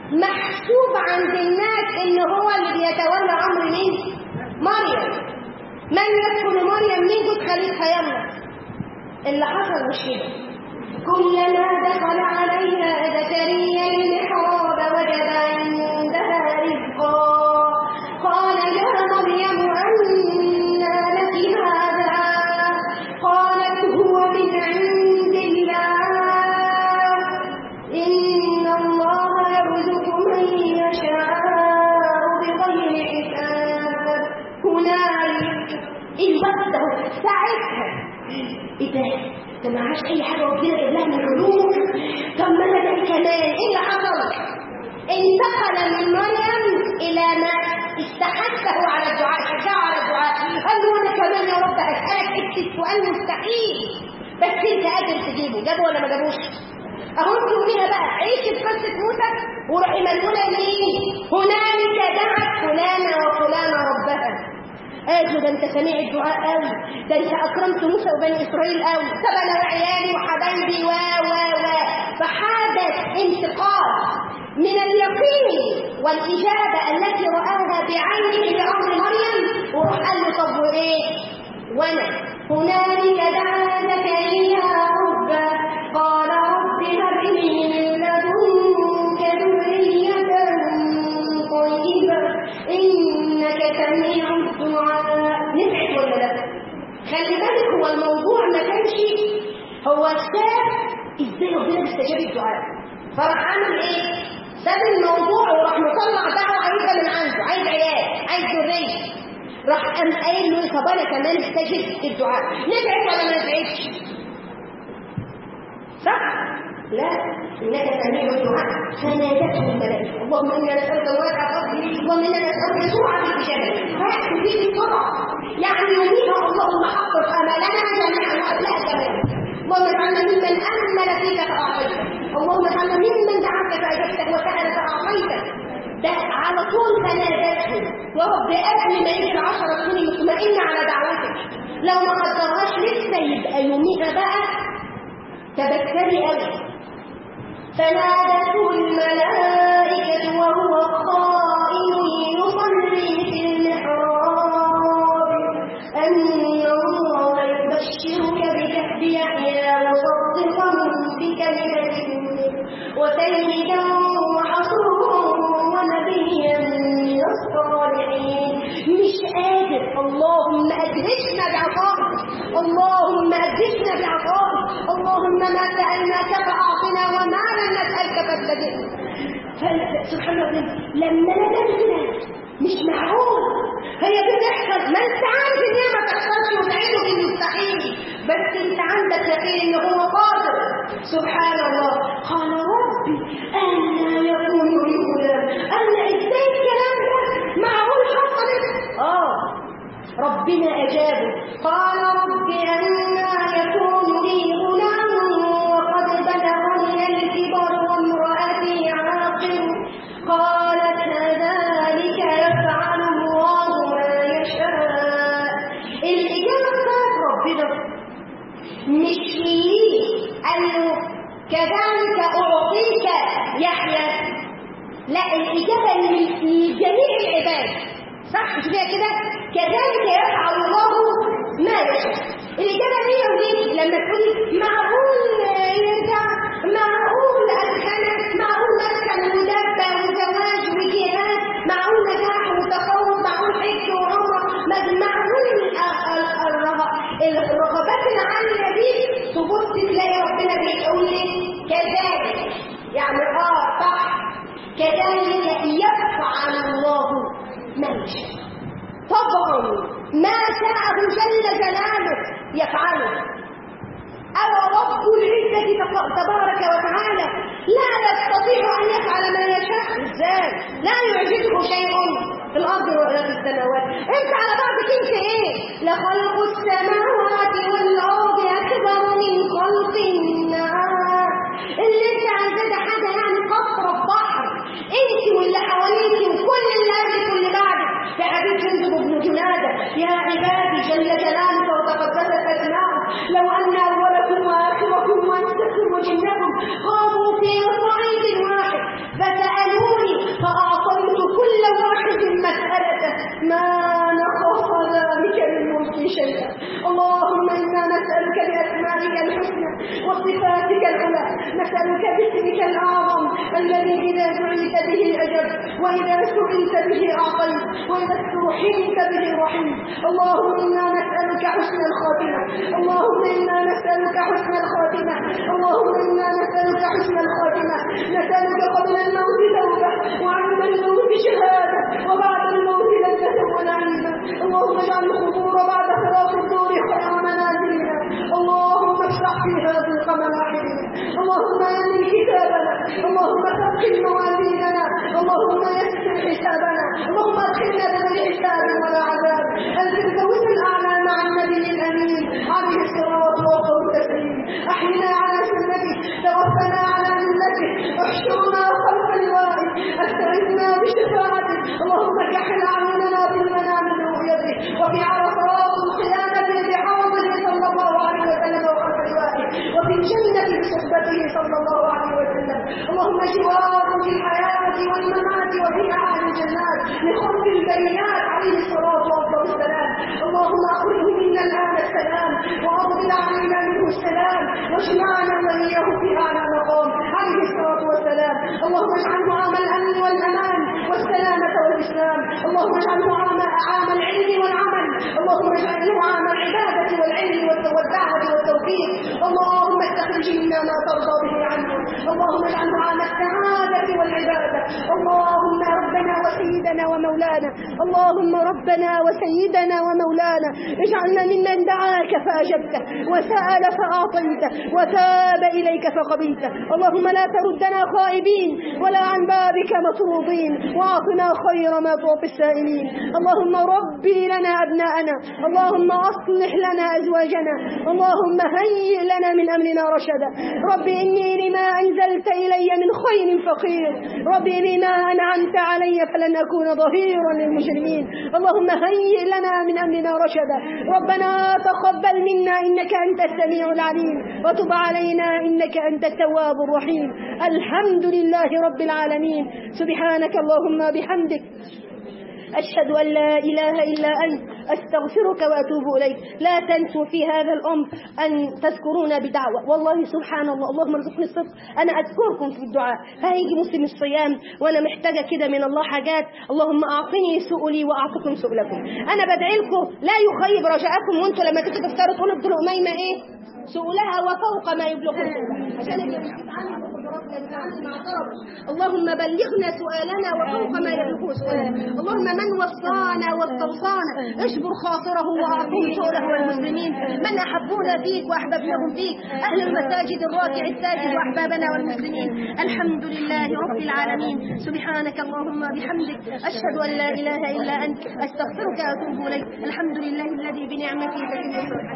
محسوب عند الناس ان هو اللي بيتولى امر مين مريم من يدخل مريم مين جوز خليفه يلا اللي حصل مش كده كلما دخل عليها زكريا المحراب وجد عندها رزقا قال يا مريم أنى لك هذا قالت هو من عند الله إن الله يرزق من يشاء بغير حساب هنالك الوقت ده ساعتها ايه ده ده معهاش اي حاجه ربنا جاب لها من علوم طب ما انا ده كمان ايه اللي حصل انتقل من مريم الى ما استحثه على الدعاء شجعه على الدعاء قال له انا كمان يا رب اسالك اكتب سؤال مستحيل بس انت قادر تجيبه جابه ولا ما جابوش اهو انتوا فيها بقى عيش قصه موسى وروحي منقوله ليه هنالك دعت فلانه وفلانه ربها قالوا ده انت سميع الدعاء قوي ده انت اكرمت موسى وبني اسرائيل قوي طب انا وعيالي وحبايبي و و و فحدث انتقال من اليقين والاجابه التي راها بعينه لامر مريم وراح قال له طب وايه وانا هنالك دعا زكريا ربه قال رب هب لي من لدنك ذريه طيبه انك سميع الدعاء نفعت ولا لا خلي بالك هو الموضوع ما كانش هو شاف ازاي ربنا بيستجاب الدعاء فراح عمل ايه ساب الموضوع وراح مطلع دعوه عايزه من عنده عايز عيال عايز ذريه راح قام قايل له طب انا كمان استجب الدعاء نفعت ولا ما نفعتش صح لا انك سميع الدعاء فنادته الملائكه اللهم انا نسالك واسع فضلي اللهم انا نسالك سرعه الاجابه فيحكم به بسرعه يعني يوميها اللهم حقق امالنا جميعا وقبلها كمان اللهم اجعلنا ممن امل فيك فاعطيته اللهم اجعلنا ممن دعاك فاجبته وسال فاعطيته ده على طول فنادته ورب قبل ما يجي العشرة تكوني مطمئنة على دعوتك لو ما قدرهاش لسه يبقى يوميها بقى تبكري قوي فنادته الملائكة وهو قائم يصلي في المحراب أن الله يبشرك بكهف يحيى مصدقا بكلمة منه وسيدا وحصورا ونبيا من الصالحين مش قادر اللهم أدهشنا بعطائك اللهم أدهشنا بعطائك اللهم ما سألناك فأعطنا وما لم نسألك فابتدئنا سبحان الله لما ندمت مش معقول هي بتحصل ما انت عارف ان هي ما تحصلش وتعيده بالمستحيل بس انت عندك يقين ان هو قادر سبحان الله قال ربي انا يكون لي غلام انا ازاي الكلام ده معقول حصلت اه ربنا اجابه قال ربي انا يكون لي غلام وقد بلغني الكبر وامراتي عاقر قال كذلك يفعل الله ما يشاء الإجابة بتاعت ربنا مش ليه قال له كذلك أعطيك يحيى لا الإجابة لجميع العباد صح مش كده كده كذلك يفعل الله ما يشاء الإجابة ليه وليه لما تقولي معقول يرجع معقول أسكنك معقول مسكن مدبر وزواج وجهاد معقول نجاح وتفوق معقول حج وعمرة معقول الرغبات العالية دي تبص تلاقي ربنا بيقول لك كذلك يعني اه صح كذلك يفعل الله ما يشاء طبعا ما شاءه جل جلاله يفعله أو رب العزة تبارك وتعالى لا يستطيع أن يفعل ما يشاء ازاي لا يعجزه شيء في الأرض ولا في السماوات انت على بعضك انت ايه لخلق السماوات والأرض أكبر من خلق الناس اللي انت عايزاه ده حاجة يعني قصر البحر انت واللي حواليك وكل اللي قبلك واللي بعدك يا حبيب جندب بن جنادة يا عبادي جل جلالك وتقدست أسماؤه لو أن أولكم وآخركم وأنسكم وجنكم قاموا في صعيد واحد فسألوني بأسمائك الحسنى وصفاتك العلى نسألك باسمك الأعظم الذي إذا دعيت به أجبت وإذا سئلت به أعطيت وإذا استرحمت به رحمت اللهم إنا نسألك حسن الخاتمة اللهم إنا نسألك حسن الخاتمة اللهم إنا نسألك حسن الخاتمة نسألك قبل الموت توبة وعند الموت شهادة وبعد الموت لذة ونعيما اللهم اجعل القبور بعد فراق الدور خير منازلنا اللهم اشرح في هذه القملاحين اللهم يمن كتابنا اللهم ثقل موازيننا اللهم يسر حسابنا اللهم ادخلنا بدل حساب ولا عذاب الفردوس الاعلى مع النبي الامين عليه الصلاه والسلام التسليم احينا على سنته توفنا على ملته احشرنا خلف لوائه استعذنا بشفاعته اللهم كحل اعيننا بالمنام من رؤيته وفي عرفات القيامه بحوضه صلى الله عليه وسلم وخلف لوائه وفي الجنه بصحبته صلى الله عليه وسلم اللهم شفاء في الحياه والممات وفي اعلى الجنات لخلق البينات عليه الصلاه والسلام اللهم اخرجه منا الان السلام واضل علينا منه السلام واجمعنا واياه في اعلى مقام عليه الصلاه والسلام اللهم اجعله عام الامن والامان والسلامه والاسلام اللهم اجعله عام عام العلم والعمل اللهم اجعله عام العباده والعلم والدعوه والتوفيق اللهم استخرج منا ما ترضى به عنا اللهم اجعله عام السعاده والعباده اللهم ربنا وسيدنا ومولانا اللهم ربنا وسيدنا ومولانا اجعلنا ممن دعاك فاجبته وسال فاعطيته وتاب اليك فقبلته اللهم لا تردنا خائبين ولا عن بابك مطرودين واعطنا خير ما تعطي السائلين اللهم ربي لنا ابناءنا اللهم اصلح لنا ازواجنا اللهم هيئ لنا من امرنا رشدا ربي اني لما انزلت الي من خير فقير ربي بما انعمت علي فلن اكون ظهيرا للمجرمين اللهم هيئ لنا من امرنا رشدا ربنا تقبل منا انك انت السميع العليم وتب علينا انك انت التواب الرحيم الحمد لله رب العالمين سبحانك اللهم بحمدك أشهد أن لا إله إلا أنت أستغفرك وأتوب إليك لا تنسوا في هذا الأمر أن تذكرونا بدعوة والله سبحان الله اللهم ارزقني الصدق أنا أذكركم في الدعاء فهيجي مسلم الصيام وأنا محتاجة كده من الله حاجات اللهم أعطني سؤلي وأعطكم سؤلكم أنا بدعي لكم لا يخيب رجاءكم وأنتم لما تيجوا تفطروا تقولوا ابن أميمة إيه سؤلها وفوق ما يبلغون عشان اللهم بلغنا سؤالنا وفوق ما يبلغ سؤالنا اللهم من وصانا واستوصانا اشبر خاطره واعطه سؤله والمسلمين من احبونا فيك واحببناهم فيك اهل المساجد الراكع الساجد واحبابنا والمسلمين الحمد لله رب العالمين سبحانك اللهم بحمدك اشهد ان لا اله الا انت استغفرك واتوب اليك الحمد لله الذي بنعمته تتم